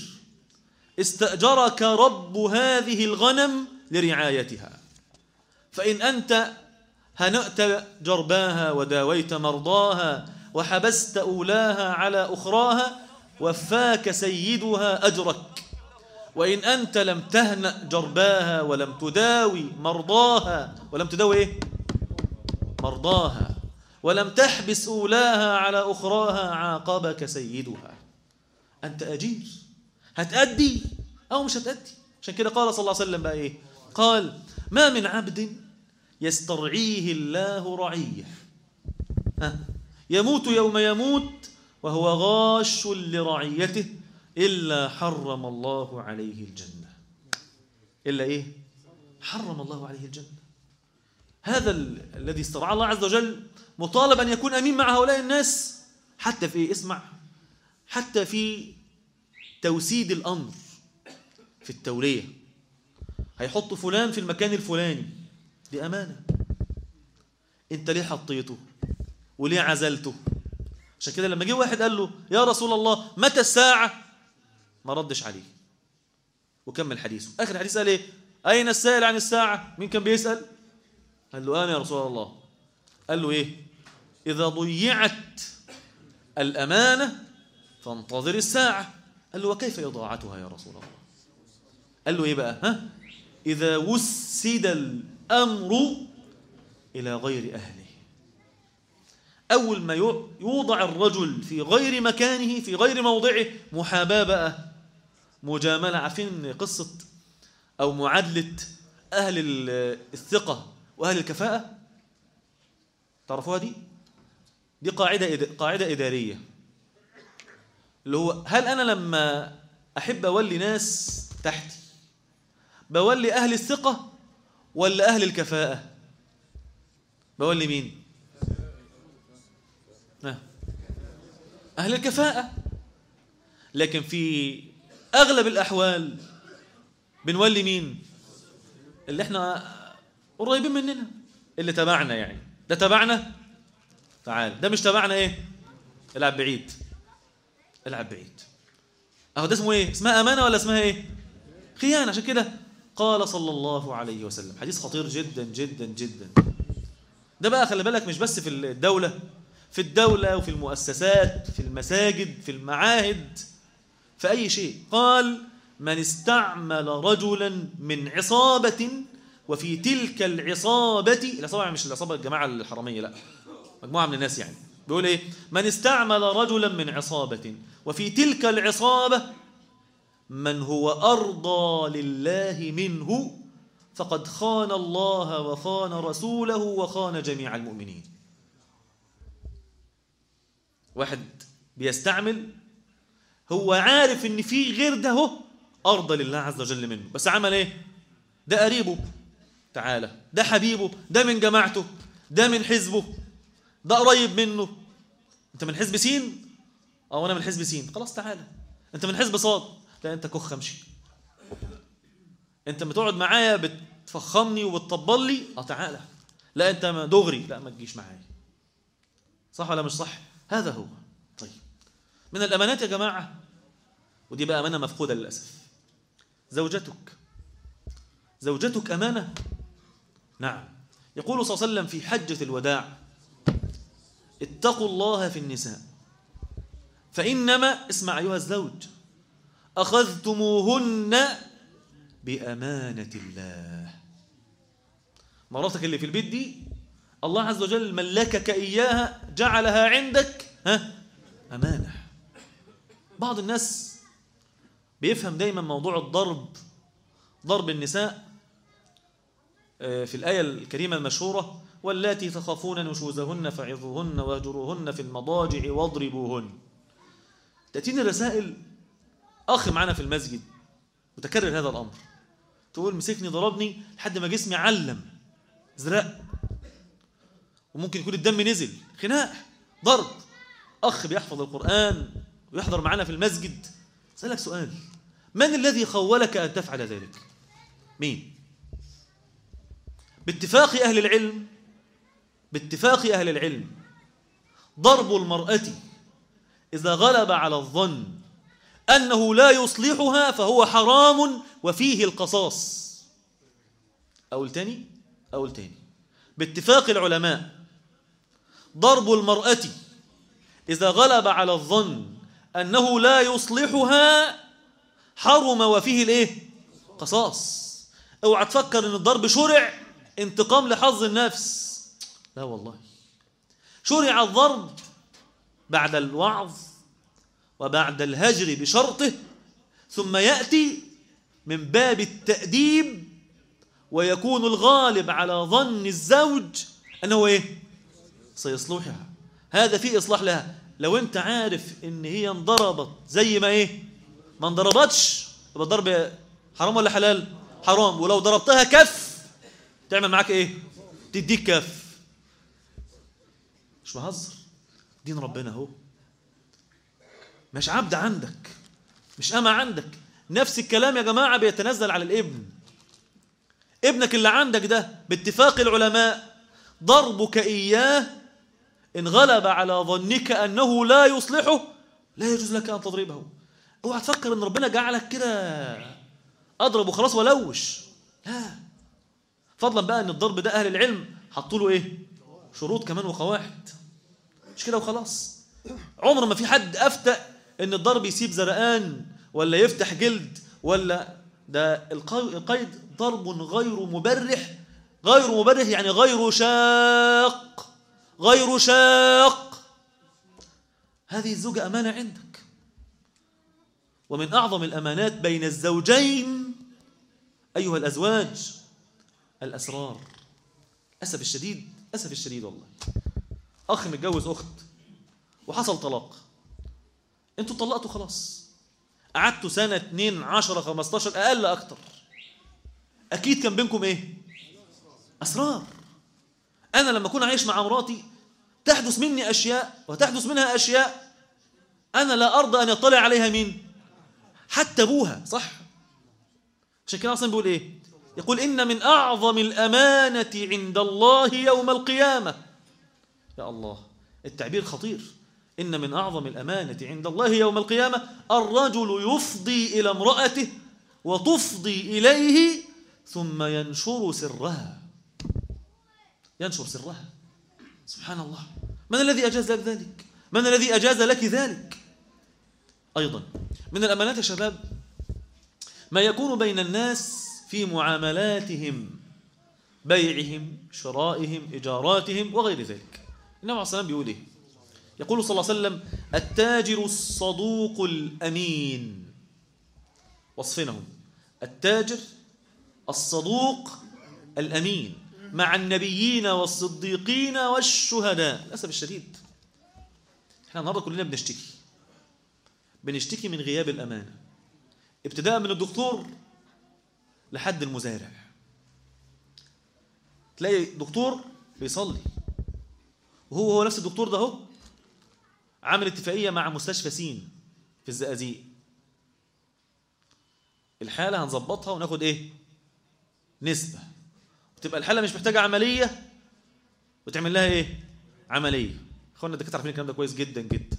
استأجرك رب هذه الغنم لرعايتها فإن أنت هنأت جرباها وداويت مرضاها وحبست أولاها على أخراها وفاك سيدها أجرك وإن أنت لم تهنأ جرباها ولم تداوي مرضاها ولم تداوي إيه؟ مرضاها ولم تحبس أولاها على أخراها عاقبك سيدها أنت أجير هتأدي أو مش هتأدي عشان كده قال صلى الله عليه وسلم بقى إيه قال ما من عبد يسترعيه الله رعيه ها يموت يوم يموت وهو غاش لرعيته إلا حرم الله عليه الجنة إلا إيه حرم الله عليه الجنة هذا الذي استرعى الله عز وجل مطالب أن يكون أمين مع هؤلاء الناس حتى في إيه؟ اسمع حتى في توسيد الأمر في التولية هيحط فلان في المكان الفلاني دي أمانة أنت ليه حطيته وليه عزلته عشان كده لما جه واحد قال له يا رسول الله متى الساعة ما ردش عليه وكمل حديثه آخر الحديث قال إيه أين السائل عن الساعة مين كان بيسأل قال له أنا يا رسول الله قال له إيه إذا ضيعت الأمانة فانتظر الساعة قال له وكيف إضاعتها يا رسول الله قال له إيه بقى ها إذا وسد الأمر إلى غير أهله أول ما يوضع الرجل في غير مكانه في غير موضعه محاباة بقى مجاملة عارفين قصة أو معادلة أهل الثقة وأهل الكفاءة تعرفوها دي؟ دي قاعدة قاعدة إدارية اللي هو هل أنا لما أحب أولي ناس تحتي بولي أهل الثقة ولا أهل الكفاءة بولي مين أهل الكفاءة لكن في أغلب الأحوال بنولي مين اللي احنا قريبين مننا اللي تبعنا يعني ده تبعنا تعال ده مش تبعنا ايه العب بعيد العب بعيد اهو ده اسمه ايه اسمها امانه ولا اسمها ايه خيانه عشان كده قال صلى الله عليه وسلم حديث خطير جدا جدا جدا ده بقى خلي بالك مش بس في الدوله في الدوله وفي المؤسسات في المساجد في المعاهد في اي شيء قال من استعمل رجلا من عصابه وفي تلك العصابه العصابه مش العصابه الجماعه الحراميه لا مجموعه من الناس يعني بيقول ايه من استعمل رجلا من عصابه وفي تلك العصابه من هو ارضى لله منه فقد خان الله وخان رسوله وخان جميع المؤمنين واحد بيستعمل هو عارف ان في غير ده هو ارضى لله عز وجل منه بس عمل ايه ده قريبه تعالى ده حبيبه ده من جماعته ده من حزبه ده قريب منه انت من حزب سين او انا من حزب سين خلاص تعالى انت من حزب صاد لا انت كخ امشي انت بتقعد معايا بتفخمني وبتطبل لي اه تعالى لا انت دغري لا ما تجيش معايا صح ولا مش صح هذا هو طيب من الامانات يا جماعه ودي بقى امانه مفقوده للاسف زوجتك زوجتك امانه نعم يقول صلى الله عليه وسلم في حجه الوداع اتقوا الله في النساء فإنما اسمع أيها الزوج أخذتموهن بأمانة الله مراتك اللي في البيت دي الله عز وجل ملكك إياها جعلها عندك ها أمانة بعض الناس بيفهم دايما موضوع الضرب ضرب النساء في الآية الكريمة المشهورة واللاتي تخافون نشوزهن فعظوهن واهجروهن في المضاجع واضربوهن تأتيني رسائل أخ معنا في المسجد متكرر هذا الأمر تقول مسكني ضربني لحد ما جسمي علم زرق وممكن يكون الدم نزل خناق ضرب أخ بيحفظ القرآن ويحضر معنا في المسجد سألك سؤال من الذي خولك أن تفعل ذلك مين باتفاق أهل العلم باتفاق أهل العلم ضرب المرأة إذا غلب على الظن أنه لا يصلحها فهو حرام وفيه القصاص أقول تاني أقول تاني باتفاق العلماء ضرب المرأة إذا غلب على الظن أنه لا يصلحها حرم وفيه الايه قصاص اوعى تفكر ان الضرب شرع انتقام لحظ النفس لا والله شرع الضرب بعد الوعظ وبعد الهجر بشرطه ثم يأتي من باب التأديب ويكون الغالب على ظن الزوج أنه إيه سيصلحها هذا فيه إصلاح لها لو أنت عارف إن هي انضربت زي ما إيه ما انضربتش يبقى الضرب حرام ولا حلال حرام ولو ضربتها كف تعمل معاك إيه تديك كف مش بهزر دين ربنا اهو مش عبد عندك مش أما عندك نفس الكلام يا جماعة بيتنزل على الابن ابنك اللي عندك ده باتفاق العلماء ضربك إياه إن غلب على ظنك أنه لا يصلحه لا يجوز لك أن تضربه اوعى تفكر ان ربنا جعلك كده اضرب وخلاص ولوش لا فضلا بقى ان الضرب ده اهل العلم حطوا له ايه شروط كمان وقواعد مش كده وخلاص عمر ما في حد افتى ان الضرب يسيب زرقان ولا يفتح جلد ولا ده القيد ضرب غير مبرح غير مبرح يعني غير شاق غير شاق هذه الزوجة أمانة عندك ومن أعظم الأمانات بين الزوجين أيها الأزواج الأسرار أسف الشديد أسف الشديد والله أخ متجوز أخت وحصل طلاق أنتوا طلقتوا خلاص قعدتوا سنة اتنين عشرة خمستاشر أقل أكتر أكيد كان بينكم إيه أسرار أنا لما أكون عايش مع مراتي تحدث مني أشياء وتحدث منها أشياء أنا لا أرضى أن يطلع عليها مين حتى أبوها صح عشان كده أصلا بيقول إيه يقول إن من أعظم الأمانة عند الله يوم القيامة يا الله التعبير خطير إن من أعظم الأمانة عند الله يوم القيامة الرجل يفضي إلى امرأته وتفضي إليه ثم ينشر سرها ينشر سرها سبحان الله من الذي أجاز لك ذلك من الذي أجاز لك ذلك أيضا من الأمانات يا شباب ما يكون بين الناس في معاملاتهم بيعهم شرائهم إجاراتهم وغير ذلك النبي عليه الصلاة بيقول إيه يقول صلى الله عليه وسلم التاجر الصدوق الأمين وصفنهم التاجر الصدوق الأمين مع النبيين والصديقين والشهداء للأسف الشديد احنا النهارده كلنا بنشتكي بنشتكي من غياب الأمانة ابتداء من الدكتور لحد المزارع تلاقي دكتور بيصلي وهو هو نفس الدكتور ده هو عامل اتفاقية مع مستشفى سين في الزقازيق الحالة هنظبطها وناخد ايه نسبة وتبقى الحالة مش محتاجة عملية وتعمل لها ايه عملية اخوانا الدكاترة عارفين الكلام ده كويس جدا جدا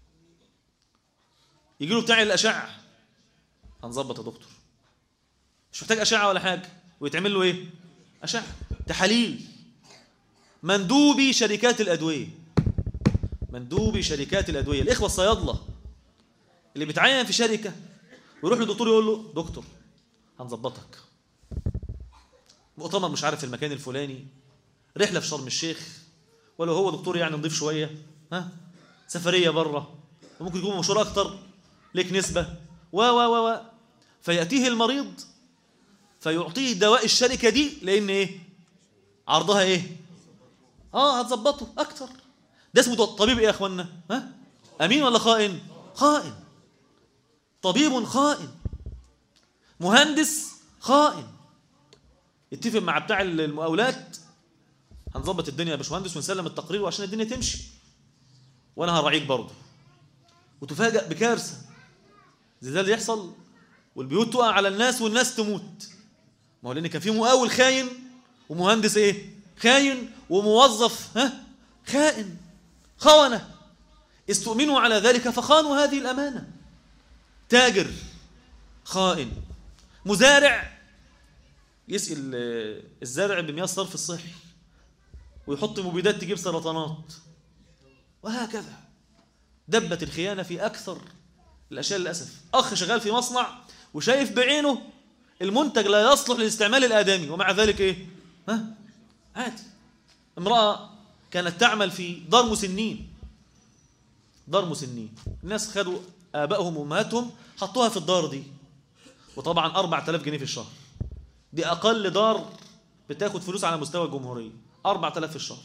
يجي له بتاع الأشعة هنظبط يا دكتور مش محتاج أشعة ولا حاجة ويتعمل له ايه أشعة تحاليل مندوبي شركات الأدوية مندوبي شركات الأدوية الإخوة الصيادلة اللي بيتعين في شركة ويروح للدكتور يقول له دكتور هنظبطك مؤتمر مش عارف في المكان الفلاني رحلة في شرم الشيخ ولو هو دكتور يعني نضيف شوية ها سفرية بره وممكن يكون مشهور أكتر ليك نسبة و و و و فيأتيه المريض فيعطيه دواء الشركة دي لأن إيه عرضها إيه آه هتظبطه أكتر ده اسمه طبيب إيه يا أخوانا ها أمين ولا خائن خائن طبيب خائن مهندس خائن يتفق مع بتاع المقاولات هنظبط الدنيا يا باشمهندس ونسلم التقرير وعشان الدنيا تمشي وانا هراعيك برضه وتفاجأ بكارثه زلزال يحصل والبيوت تقع على الناس والناس تموت ما هو لان كان في مقاول خاين ومهندس ايه خاين وموظف ها خائن خونه استؤمنوا على ذلك فخانوا هذه الامانه تاجر خائن مزارع يسقي الزرع بمياه الصرف الصحي ويحط مبيدات تجيب سرطانات وهكذا دبت الخيانة في أكثر الأشياء للأسف أخ شغال في مصنع وشايف بعينه المنتج لا يصلح للاستعمال الآدمي ومع ذلك إيه ها عادي امرأة كانت تعمل في دار مسنين دار مسنين الناس خدوا آبائهم وأمهاتهم حطوها في الدار دي وطبعا 4000 جنيه في الشهر دي أقل دار بتاخد فلوس على مستوى الجمهورية 4000 في الشهر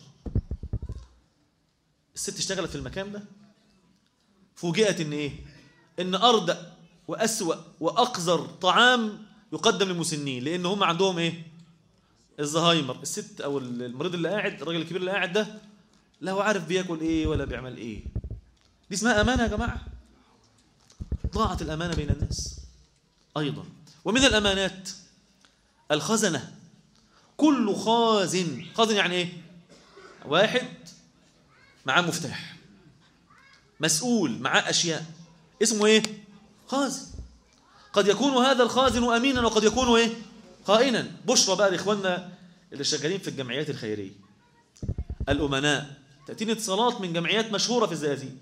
الست اشتغلت في المكان ده فوجئت ان ايه ان اردأ واسوأ واقذر طعام يقدم للمسنين لان هم عندهم ايه الزهايمر الست او المريض اللي قاعد الراجل الكبير اللي قاعد ده لا هو عارف بياكل ايه ولا بيعمل ايه دي اسمها امانه يا جماعه ضاعت الامانه بين الناس ايضا ومن الامانات الخزنه كل خازن خازن يعني ايه واحد معاه مفتاح مسؤول معاه أشياء اسمه إيه؟ خازن قد يكون هذا الخازن أمينا وقد يكون إيه؟ خائنا بشرى بقى لإخواننا اللي شغالين في الجمعيات الخيرية الأمناء تأتيني اتصالات من جمعيات مشهورة في الزقازيق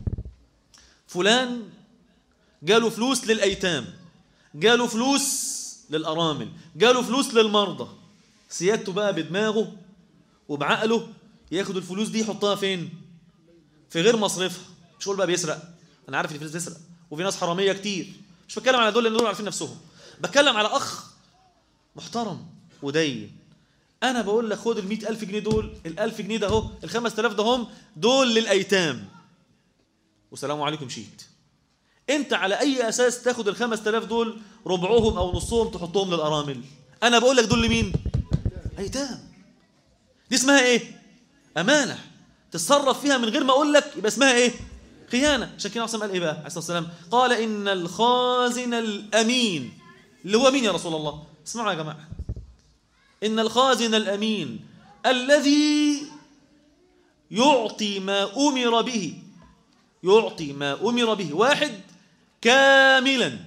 فلان جاله فلوس للأيتام جاله فلوس للأرامل جاله فلوس للمرضى سيادته بقى بدماغه وبعقله ياخد الفلوس دي يحطها فين في غير مصرفها مش هقول بقى بيسرق انا عارف ان في ناس بتسرق وفي ناس حراميه كتير مش بتكلم على دول لان دول عارفين نفسهم بتكلم على اخ محترم ودين انا بقول لك خد ال ألف جنيه دول ال 1000 جنيه ده اهو ال 5000 ده هم دول للايتام والسلام عليكم مشيت انت على اي اساس تاخد ال 5000 دول ربعهم او نصهم تحطهم للارامل انا بقول لك دول لمين ايتام دي اسمها ايه امانه تتصرف فيها من غير ما اقول لك يبقى اسمها ايه خيانه عشان كده قال ايه بقى عليه الصلاه والسلام قال ان الخازن الامين اللي هو مين يا رسول الله اسمعوا يا جماعه ان الخازن الامين الذي يعطي ما امر به يعطي ما امر به واحد كاملا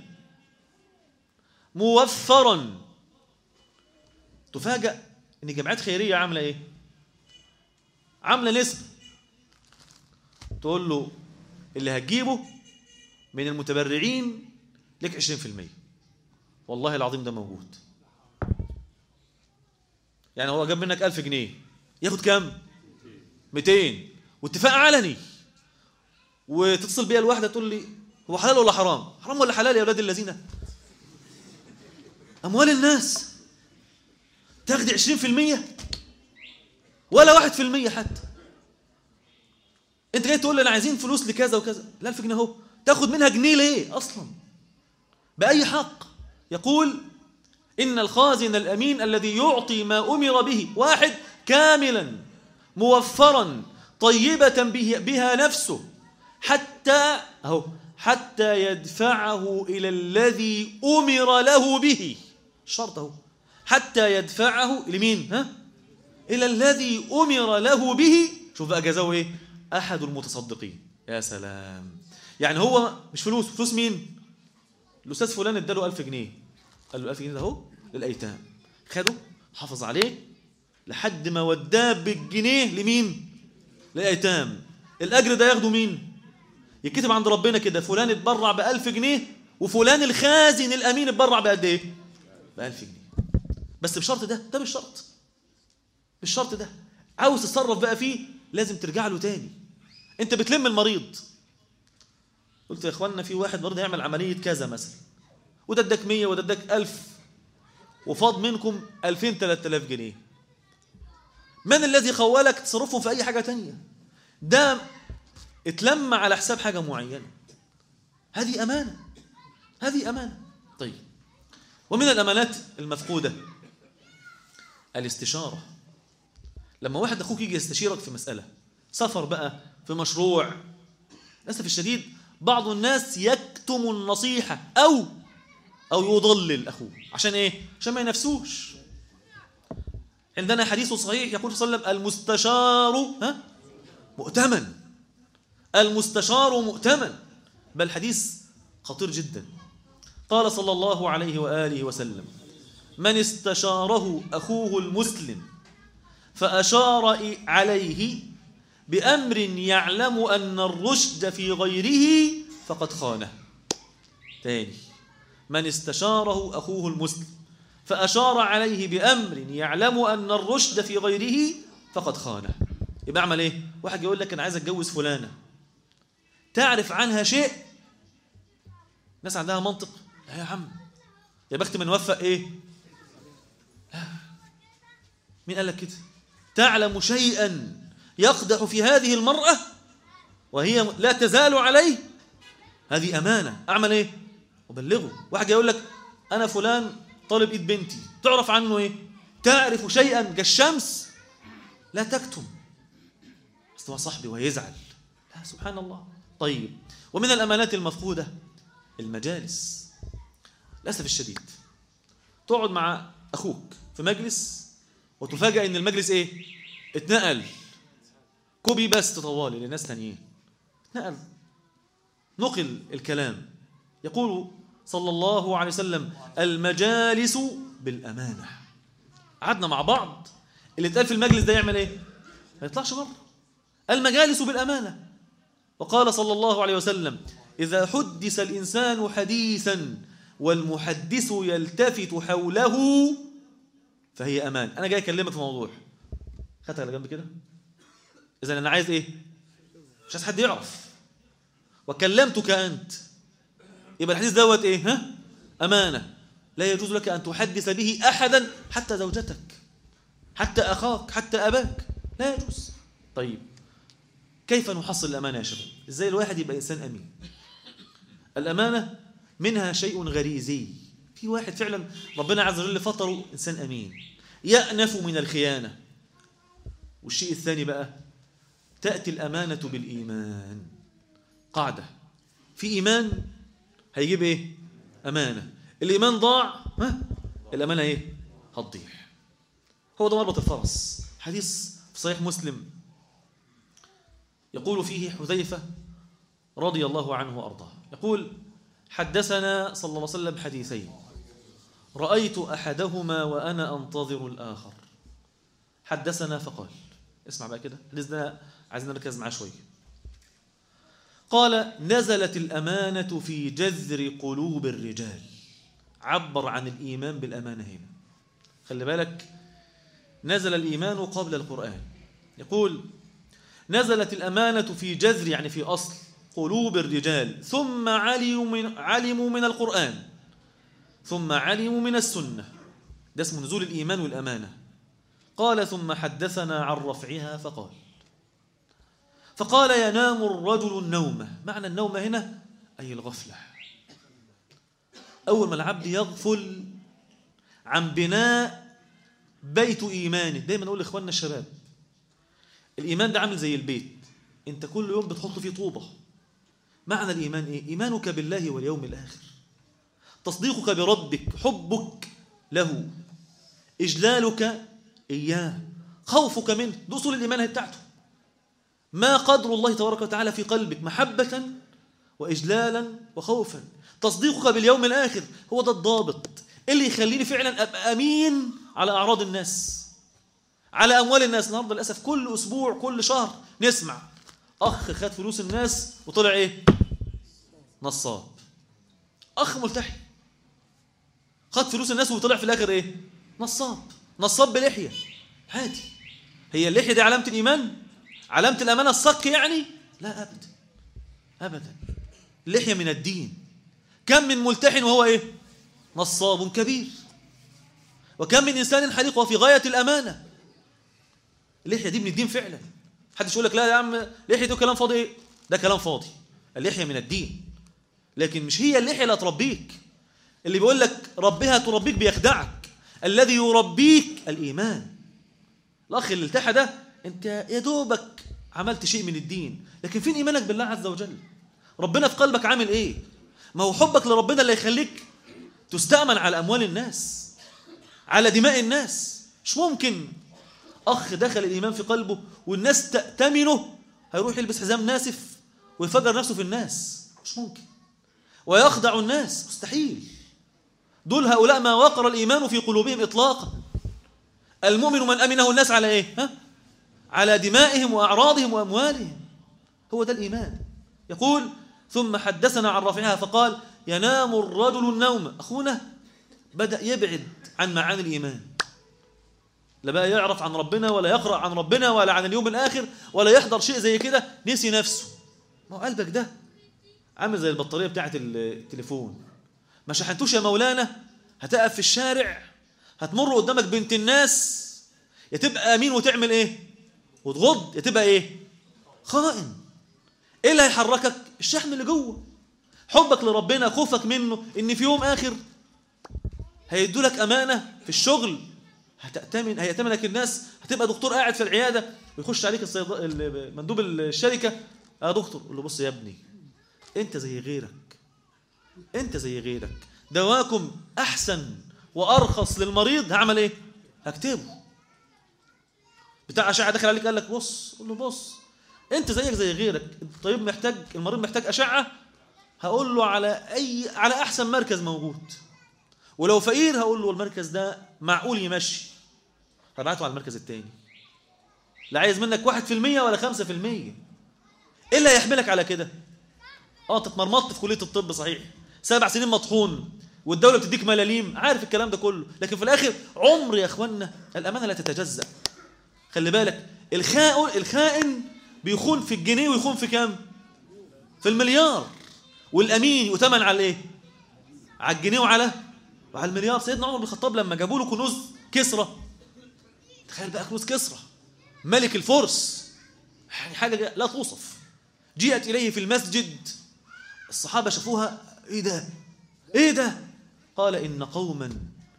موفرا تفاجأ ان جمعيات خيريه عامله ايه عامله نسبه تقول له اللي هتجيبه من المتبرعين لك 20% والله العظيم ده موجود يعني هو جاب منك 1000 جنيه ياخد كام 200 واتفاق علني وتتصل بيا الواحده تقول لي هو حلال ولا حرام حرام ولا حلال يا اولاد الذين اموال الناس تاخدي 20% ولا 1% حتى انت جاي تقول لي انا عايزين فلوس لكذا وكذا لا 1000 جنيه اهو تاخد منها جنيه ليه اصلا باي حق يقول ان الخازن الامين الذي يعطي ما امر به واحد كاملا موفرا طيبه به بها نفسه حتى اهو حتى يدفعه الى الذي امر له به شرط اهو حتى يدفعه لمين ها الى الذي امر له به شوف بقى جزاؤه ايه احد المتصدقين يا سلام يعني هو مش فلوس فلوس مين الاستاذ فلان اداله 1000 جنيه قال له 1000 جنيه ده اهو للايتام خده حافظ عليه لحد ما وداه بالجنيه لمين للايتام الاجر ده ياخده مين يكتب عند ربنا كده فلان اتبرع ب 1000 جنيه وفلان الخازن الامين اتبرع بقد ايه ب 1000 جنيه بس بشرط ده ده بالشرط بالشرط ده عاوز تتصرف بقى فيه لازم ترجع له تاني انت بتلم المريض قلت يا اخوانا في واحد برضه يعمل عمليه كذا مثلا وده اداك 100 وده اداك 1000 وفاض منكم 2000 3000 جنيه من الذي خولك تصرفهم في اي حاجه تانية ده اتلم على حساب حاجه معينه هذه امانه هذه امانه طيب ومن الامانات المفقوده الاستشاره لما واحد اخوك يجي يستشيرك في مساله سفر بقى في مشروع للاسف الشديد بعض الناس يكتم النصيحه او او يضلل اخوه عشان ايه عشان ما ينافسوش عندنا حديث صحيح يقول صلى الله عليه وسلم المستشار ها مؤتمن المستشار مؤتمن بل حديث خطير جدا قال صلى الله عليه واله وسلم من استشاره اخوه المسلم فاشار عليه بامر يعلم ان الرشد في غيره فقد خانه تاني من استشاره اخوه المسلم فاشار عليه بامر يعلم ان الرشد في غيره فقد خانه يبقى اعمل ايه واحد يقول لك انا عايز اتجوز فلانه تعرف عنها شيء ناس عندها منطق لا يا عم يا بخت من وفق ايه لا مين قال لك كده تعلم شيئا يقدح في هذه المرأة وهي لا تزال عليه هذه أمانة أعمل إيه أبلغه واحد يقول لك أنا فلان طالب إيد بنتي تعرف عنه إيه تعرف شيئا كالشمس لا تكتم أصل صاحبي ويزعل لا سبحان الله طيب ومن الأمانات المفقودة المجالس للأسف الشديد تقعد مع أخوك في مجلس وتفاجأ إن المجلس إيه اتنقل كوبي بس طوالي لناس تانيين نقل نقل الكلام يقول صلى الله عليه وسلم المجالس بالأمانة قعدنا مع بعض اللي اتقال في المجلس ده يعمل ايه ما يطلعش بره المجالس بالأمانة وقال صلى الله عليه وسلم إذا حدث الإنسان حديثا والمحدث يلتفت حوله فهي أمان أنا جاي أكلمك في موضوع خدتها على جنب كده إذا أنا عايز إيه مش عايز حد يعرف وكلمتك أنت يبقى الحديث دوت إيه ها أمانة لا يجوز لك أن تحدث به أحدا حتى زوجتك حتى أخاك حتى أباك لا يجوز طيب كيف نحصل الأمانة يا شباب إزاي الواحد يبقى إنسان أمين الأمانة منها شيء غريزي في واحد فعلا ربنا عز وجل فطره إنسان أمين يأنف من الخيانة والشيء الثاني بقى تأتي الأمانة بالإيمان قاعدة في إيمان هيجيب إيه أمانة الإيمان ضاع ها الأمانة إيه هتضيع هو ده مربط الفرس حديث في صحيح مسلم يقول فيه حذيفة رضي الله عنه وأرضاه يقول حدثنا صلى الله عليه وسلم حديثين رأيت أحدهما وأنا أنتظر الآخر حدثنا فقال اسمع بقى كده الحديث ده عايزين نركز معاه شوية قال نزلت الأمانة في جذر قلوب الرجال عبر عن الإيمان بالأمانة هنا خلي بالك نزل الإيمان قبل القرآن يقول نزلت الأمانة في جذر يعني في أصل قلوب الرجال ثم علموا من, علموا من القرآن ثم علموا من السنة ده اسمه نزول الإيمان والأمانة قال ثم حدثنا عن رفعها فقال فقال ينام الرجل النومة معنى النومة هنا أي الغفلة أول ما العبد يغفل عن بناء بيت إيمانه دايما أقول لإخواننا الشباب الإيمان ده عامل زي البيت أنت كل يوم بتحط فيه طوبة معنى الإيمان إيه؟ إيمانك بالله واليوم الآخر تصديقك بربك حبك له إجلالك إياه خوفك منه دي أصول الإيمان بتاعته ما قدر الله تبارك وتعالى في قلبك محبة وإجلالا وخوفا تصديقك باليوم الآخر هو ده الضابط اللي يخليني فعلا أبقى أمين على أعراض الناس على أموال الناس النهارده للأسف كل أسبوع كل شهر نسمع أخ خد فلوس الناس وطلع إيه نصاب أخ ملتحي خد فلوس الناس وطلع في الآخر إيه نصاب نصاب بلحية عادي هي اللحية دي علامة الإيمان علامة الأمانة الصك يعني لا أبدا أبدا اللحية من الدين كم من ملتحن وهو إيه نصاب كبير وكم من إنسان حليق وفي غاية الأمانة اللحية دي من الدين فعلا حدش يقول لك لا يا عم لحية ده كلام فاضي إيه ده كلام فاضي اللحية من الدين لكن مش هي اللحية اللي هتربيك اللي بيقول لك ربها تربيك بيخدعك الذي يربيك الإيمان الأخ اللي التحى ده أنت يا دوبك عملت شيء من الدين لكن فين إيمانك بالله عز وجل ربنا في قلبك عامل إيه ما هو حبك لربنا اللي يخليك تستأمن على أموال الناس على دماء الناس مش ممكن أخ دخل الإيمان في قلبه والناس تأتمنه هيروح يلبس حزام ناسف ويفجر نفسه في الناس مش ممكن ويخدع الناس مستحيل دول هؤلاء ما وقر الإيمان في قلوبهم إطلاقا المؤمن من أمنه الناس على إيه؟ ها؟ على دمائهم وأعراضهم وأموالهم هو ده الإيمان يقول ثم حدثنا عن رفعها فقال ينام الرجل النوم أخونا بدأ يبعد عن معاني الإيمان لا بقى يعرف عن ربنا ولا يقرأ عن ربنا ولا عن اليوم الآخر ولا يحضر شيء زي كده نسي نفسه ما هو قلبك ده عامل زي البطارية بتاعت التليفون ما شحنتوش يا مولانا هتقف في الشارع هتمر قدامك بنت الناس يا تبقى امين وتعمل ايه وتغض يا تبقى ايه خائن ايه اللي هيحركك الشحن اللي جوه حبك لربنا خوفك منه ان في يوم اخر هيدوا لك امانه في الشغل هتأتمن هيأتمنك الناس هتبقى دكتور قاعد في العياده ويخش عليك الصيد... مندوب الشركه يا دكتور قول له بص يا ابني انت زي غيرك انت زي غيرك دواكم احسن وارخص للمريض هعمل ايه هكتبه بتاع اشعه دخل عليك قال لك بص قول له بص انت زيك زي غيرك الطبيب محتاج المريض محتاج اشعه هقول له على اي على احسن مركز موجود ولو فقير هقول له المركز ده معقول يمشي هبعته على المركز التاني لا عايز منك واحد في المية ولا خمسة في المية ايه اللي هيحملك على كده اه انت اتمرمطت في كلية الطب صحيح سبع سنين مطحون والدولة بتديك ملاليم عارف الكلام ده كله لكن في الاخر عمر يا اخوانا الامانة لا تتجزأ خلي بالك الخائن الخائن بيخون في الجنيه ويخون في كام في المليار والامين يؤتمن على ايه على الجنيه وعلى وعلى المليار سيدنا عمر بن الخطاب لما جابوا له كنوز كسرى تخيل بقى كنوز كسرى ملك الفرس يعني حاجه لا توصف جيءت اليه في المسجد الصحابه شافوها ايه ده ايه ده قال ان قوما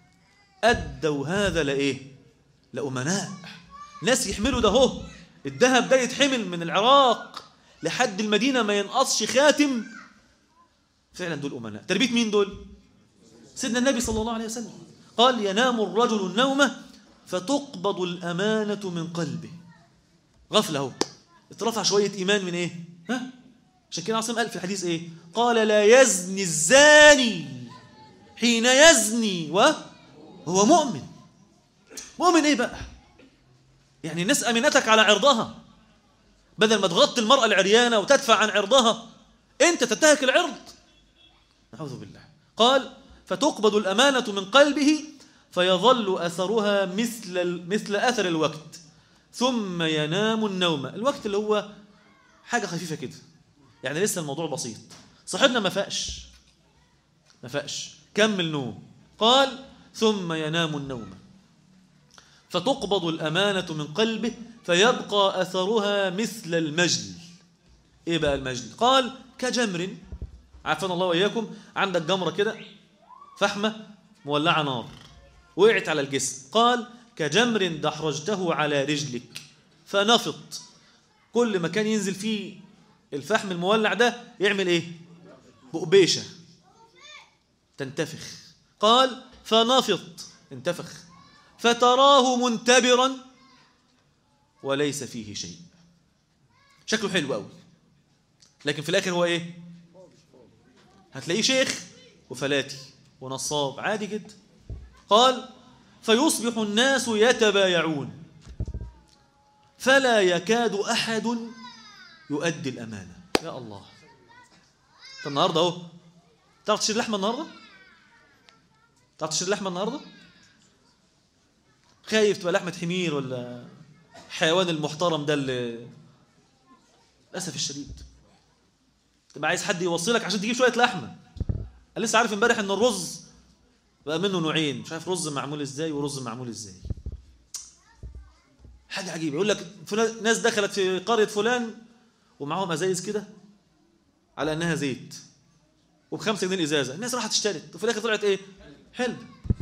ادوا هذا لايه لامناء ناس يحملوا ده هو الذهب ده يتحمل من العراق لحد المدينه ما ينقصش خاتم فعلا دول امناء تربيه مين دول سيدنا النبي صلى الله عليه وسلم قال ينام الرجل النومه فتقبض الامانه من قلبه غفله اهو اترفع شويه ايمان من ايه ها عشان كده عاصم قال في الحديث ايه قال لا يزني الزاني حين يزني وهو مؤمن مؤمن ايه بقى يعني الناس امنتك على عرضها بدل ما تغطي المراه العريانه وتدفع عن عرضها انت تنتهك العرض نعوذ بالله قال فتقبض الامانه من قلبه فيظل اثرها مثل مثل اثر الوقت ثم ينام النوم الوقت اللي هو حاجه خفيفه كده يعني لسه الموضوع بسيط صاحبنا ما فاقش ما فاقش كمل نوم قال ثم ينام النوم فتقبض الأمانة من قلبه فيبقى أثرها مثل المجل إيه بقى المجل قال كجمر عافانا الله وإياكم عندك جمرة كده فحمة مولعة نار وقعت على الجسم قال كجمر دحرجته على رجلك فنفط كل مكان ينزل فيه الفحم المولع ده يعمل ايه بقبيشة تنتفخ قال فنفط انتفخ فتراه منتبرا وليس فيه شيء شكله حلو قوي لكن في الاخر هو ايه هتلاقيه شيخ وفلاتي ونصاب عادي جدا قال فيصبح الناس يتبايعون فلا يكاد احد يؤدي الامانه يا الله انت النهارده اهو تعرف تشتري لحمه النهارده تعرف تشتري لحمه النهارده خايف تبقى لحمه حمير ولا حيوان المحترم ده اللي للاسف الشديد تبقى عايز حد يوصلك عشان تجيب شويه لحمه انا لسه عارف امبارح ان الرز بقى منه نوعين مش عارف رز معمول ازاي ورز معمول ازاي حاجه عجيبه يقول لك فلان ناس دخلت في قريه فلان ومعاهم ازايز كده على انها زيت وبخمسة جنيه الازازه الناس راحت اشترت وفي الاخر طلعت ايه حلب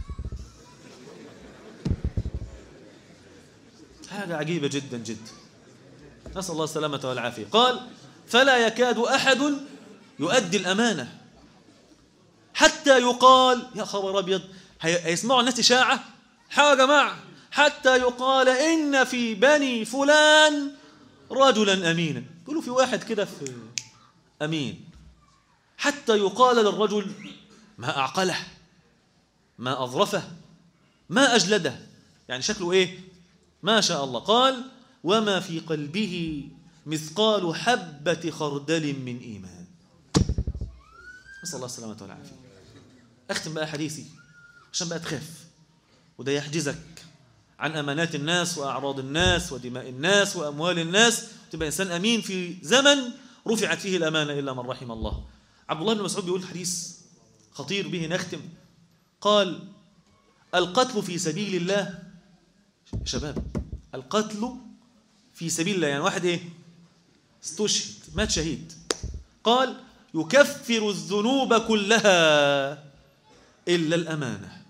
حاجه عجيبه جدا جدا نسال الله السلامه والعافيه قال فلا يكاد احد يؤدي الامانه حتى يقال يا خبر ابيض هيسمعوا الناس اشاعه حاجه يا جماعه حتى يقال ان في بني فلان رجلا امينا يقولوا في واحد كده في امين حتى يقال للرجل ما اعقله ما اظرفه ما اجلده يعني شكله ايه ما شاء الله قال وما في قلبه مثقال حبه خردل من ايمان نسال الله السلامه والعافيه اختم بقى حديثي عشان بقى تخاف وده يحجزك عن امانات الناس واعراض الناس ودماء الناس واموال الناس تبقى انسان امين في زمن رفعت فيه الامانه الا من رحم الله عبد الله بن مسعود بيقول حديث خطير به نختم قال القتل في سبيل الله شباب القتل في سبيل الله يعني واحد ايه استشهد مات شهيد قال يكفر الذنوب كلها الا الامانه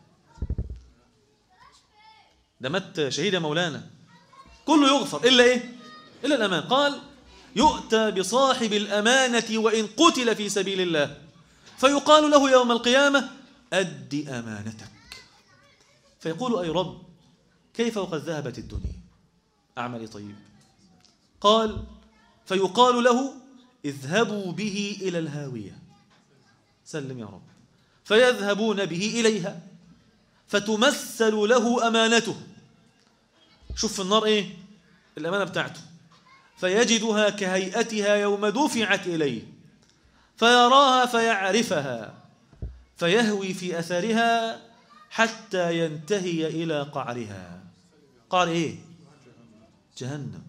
ده مات شهيد يا مولانا كله يغفر الا ايه الا الامان قال يؤتى بصاحب الامانه وان قتل في سبيل الله فيقال له يوم القيامه اد امانتك فيقول اي رب كيف وقد ذهبت الدنيا اعملي طيب قال فيقال له اذهبوا به إلى الهاوية سلم يا رب فيذهبون به إليها فتمثل له أمانته شوف في النار إيه الأمانة بتاعته فيجدها كهيئتها يوم دفعت إليه فيراها فيعرفها فيهوي في أثرها حتى ينتهي إلى قعرها قعر إيه جهنم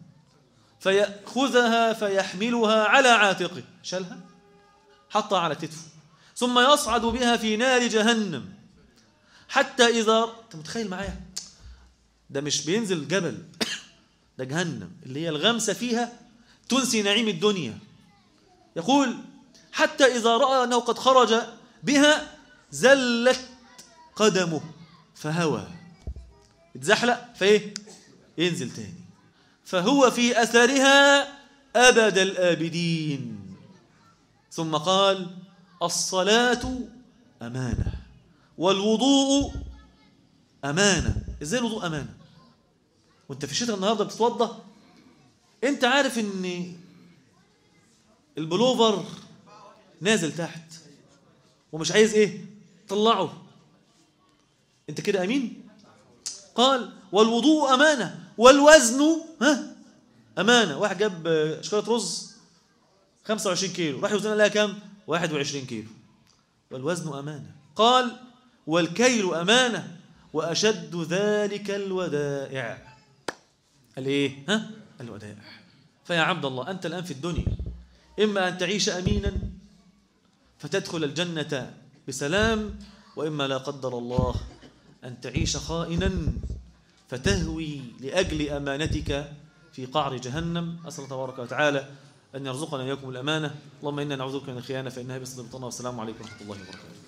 فيأخذها فيحملها على عاتقه شالها حطها على كتفه ثم يصعد بها في نار جهنم حتى إذا أنت متخيل معايا ده مش بينزل جبل ده جهنم اللي هي الغمسة فيها تنسي نعيم الدنيا يقول حتى إذا رأى أنه قد خرج بها زلت قدمه فهوى اتزحلق فايه ينزل تاني فهو في أثرها أبد الآبدين ثم قال الصلاة أمانة والوضوء أمانة إزاي الوضوء أمانة وانت في الشتاء النهاردة بتتوضى انت عارف ان البلوفر نازل تحت ومش عايز ايه طلعه انت كده امين قال والوضوء امانه والوزن ها امانه واحد جاب شكاره رز 25 كيلو راح يوزنها لها كام 21 كيلو والوزن امانه قال والكيل امانه واشد ذلك الودائع الايه ها الودائع فيا عبد الله انت الان في الدنيا اما ان تعيش امينا فتدخل الجنه بسلام واما لا قدر الله ان تعيش خائنا فتهوي لاجل امانتك في قعر جهنم اسال الله تبارك وتعالى ان يرزقنا اياكم الامانه اللهم انا نعوذ بك من الخيانه فانها بصدق والسلام عليكم ورحمه الله وبركاته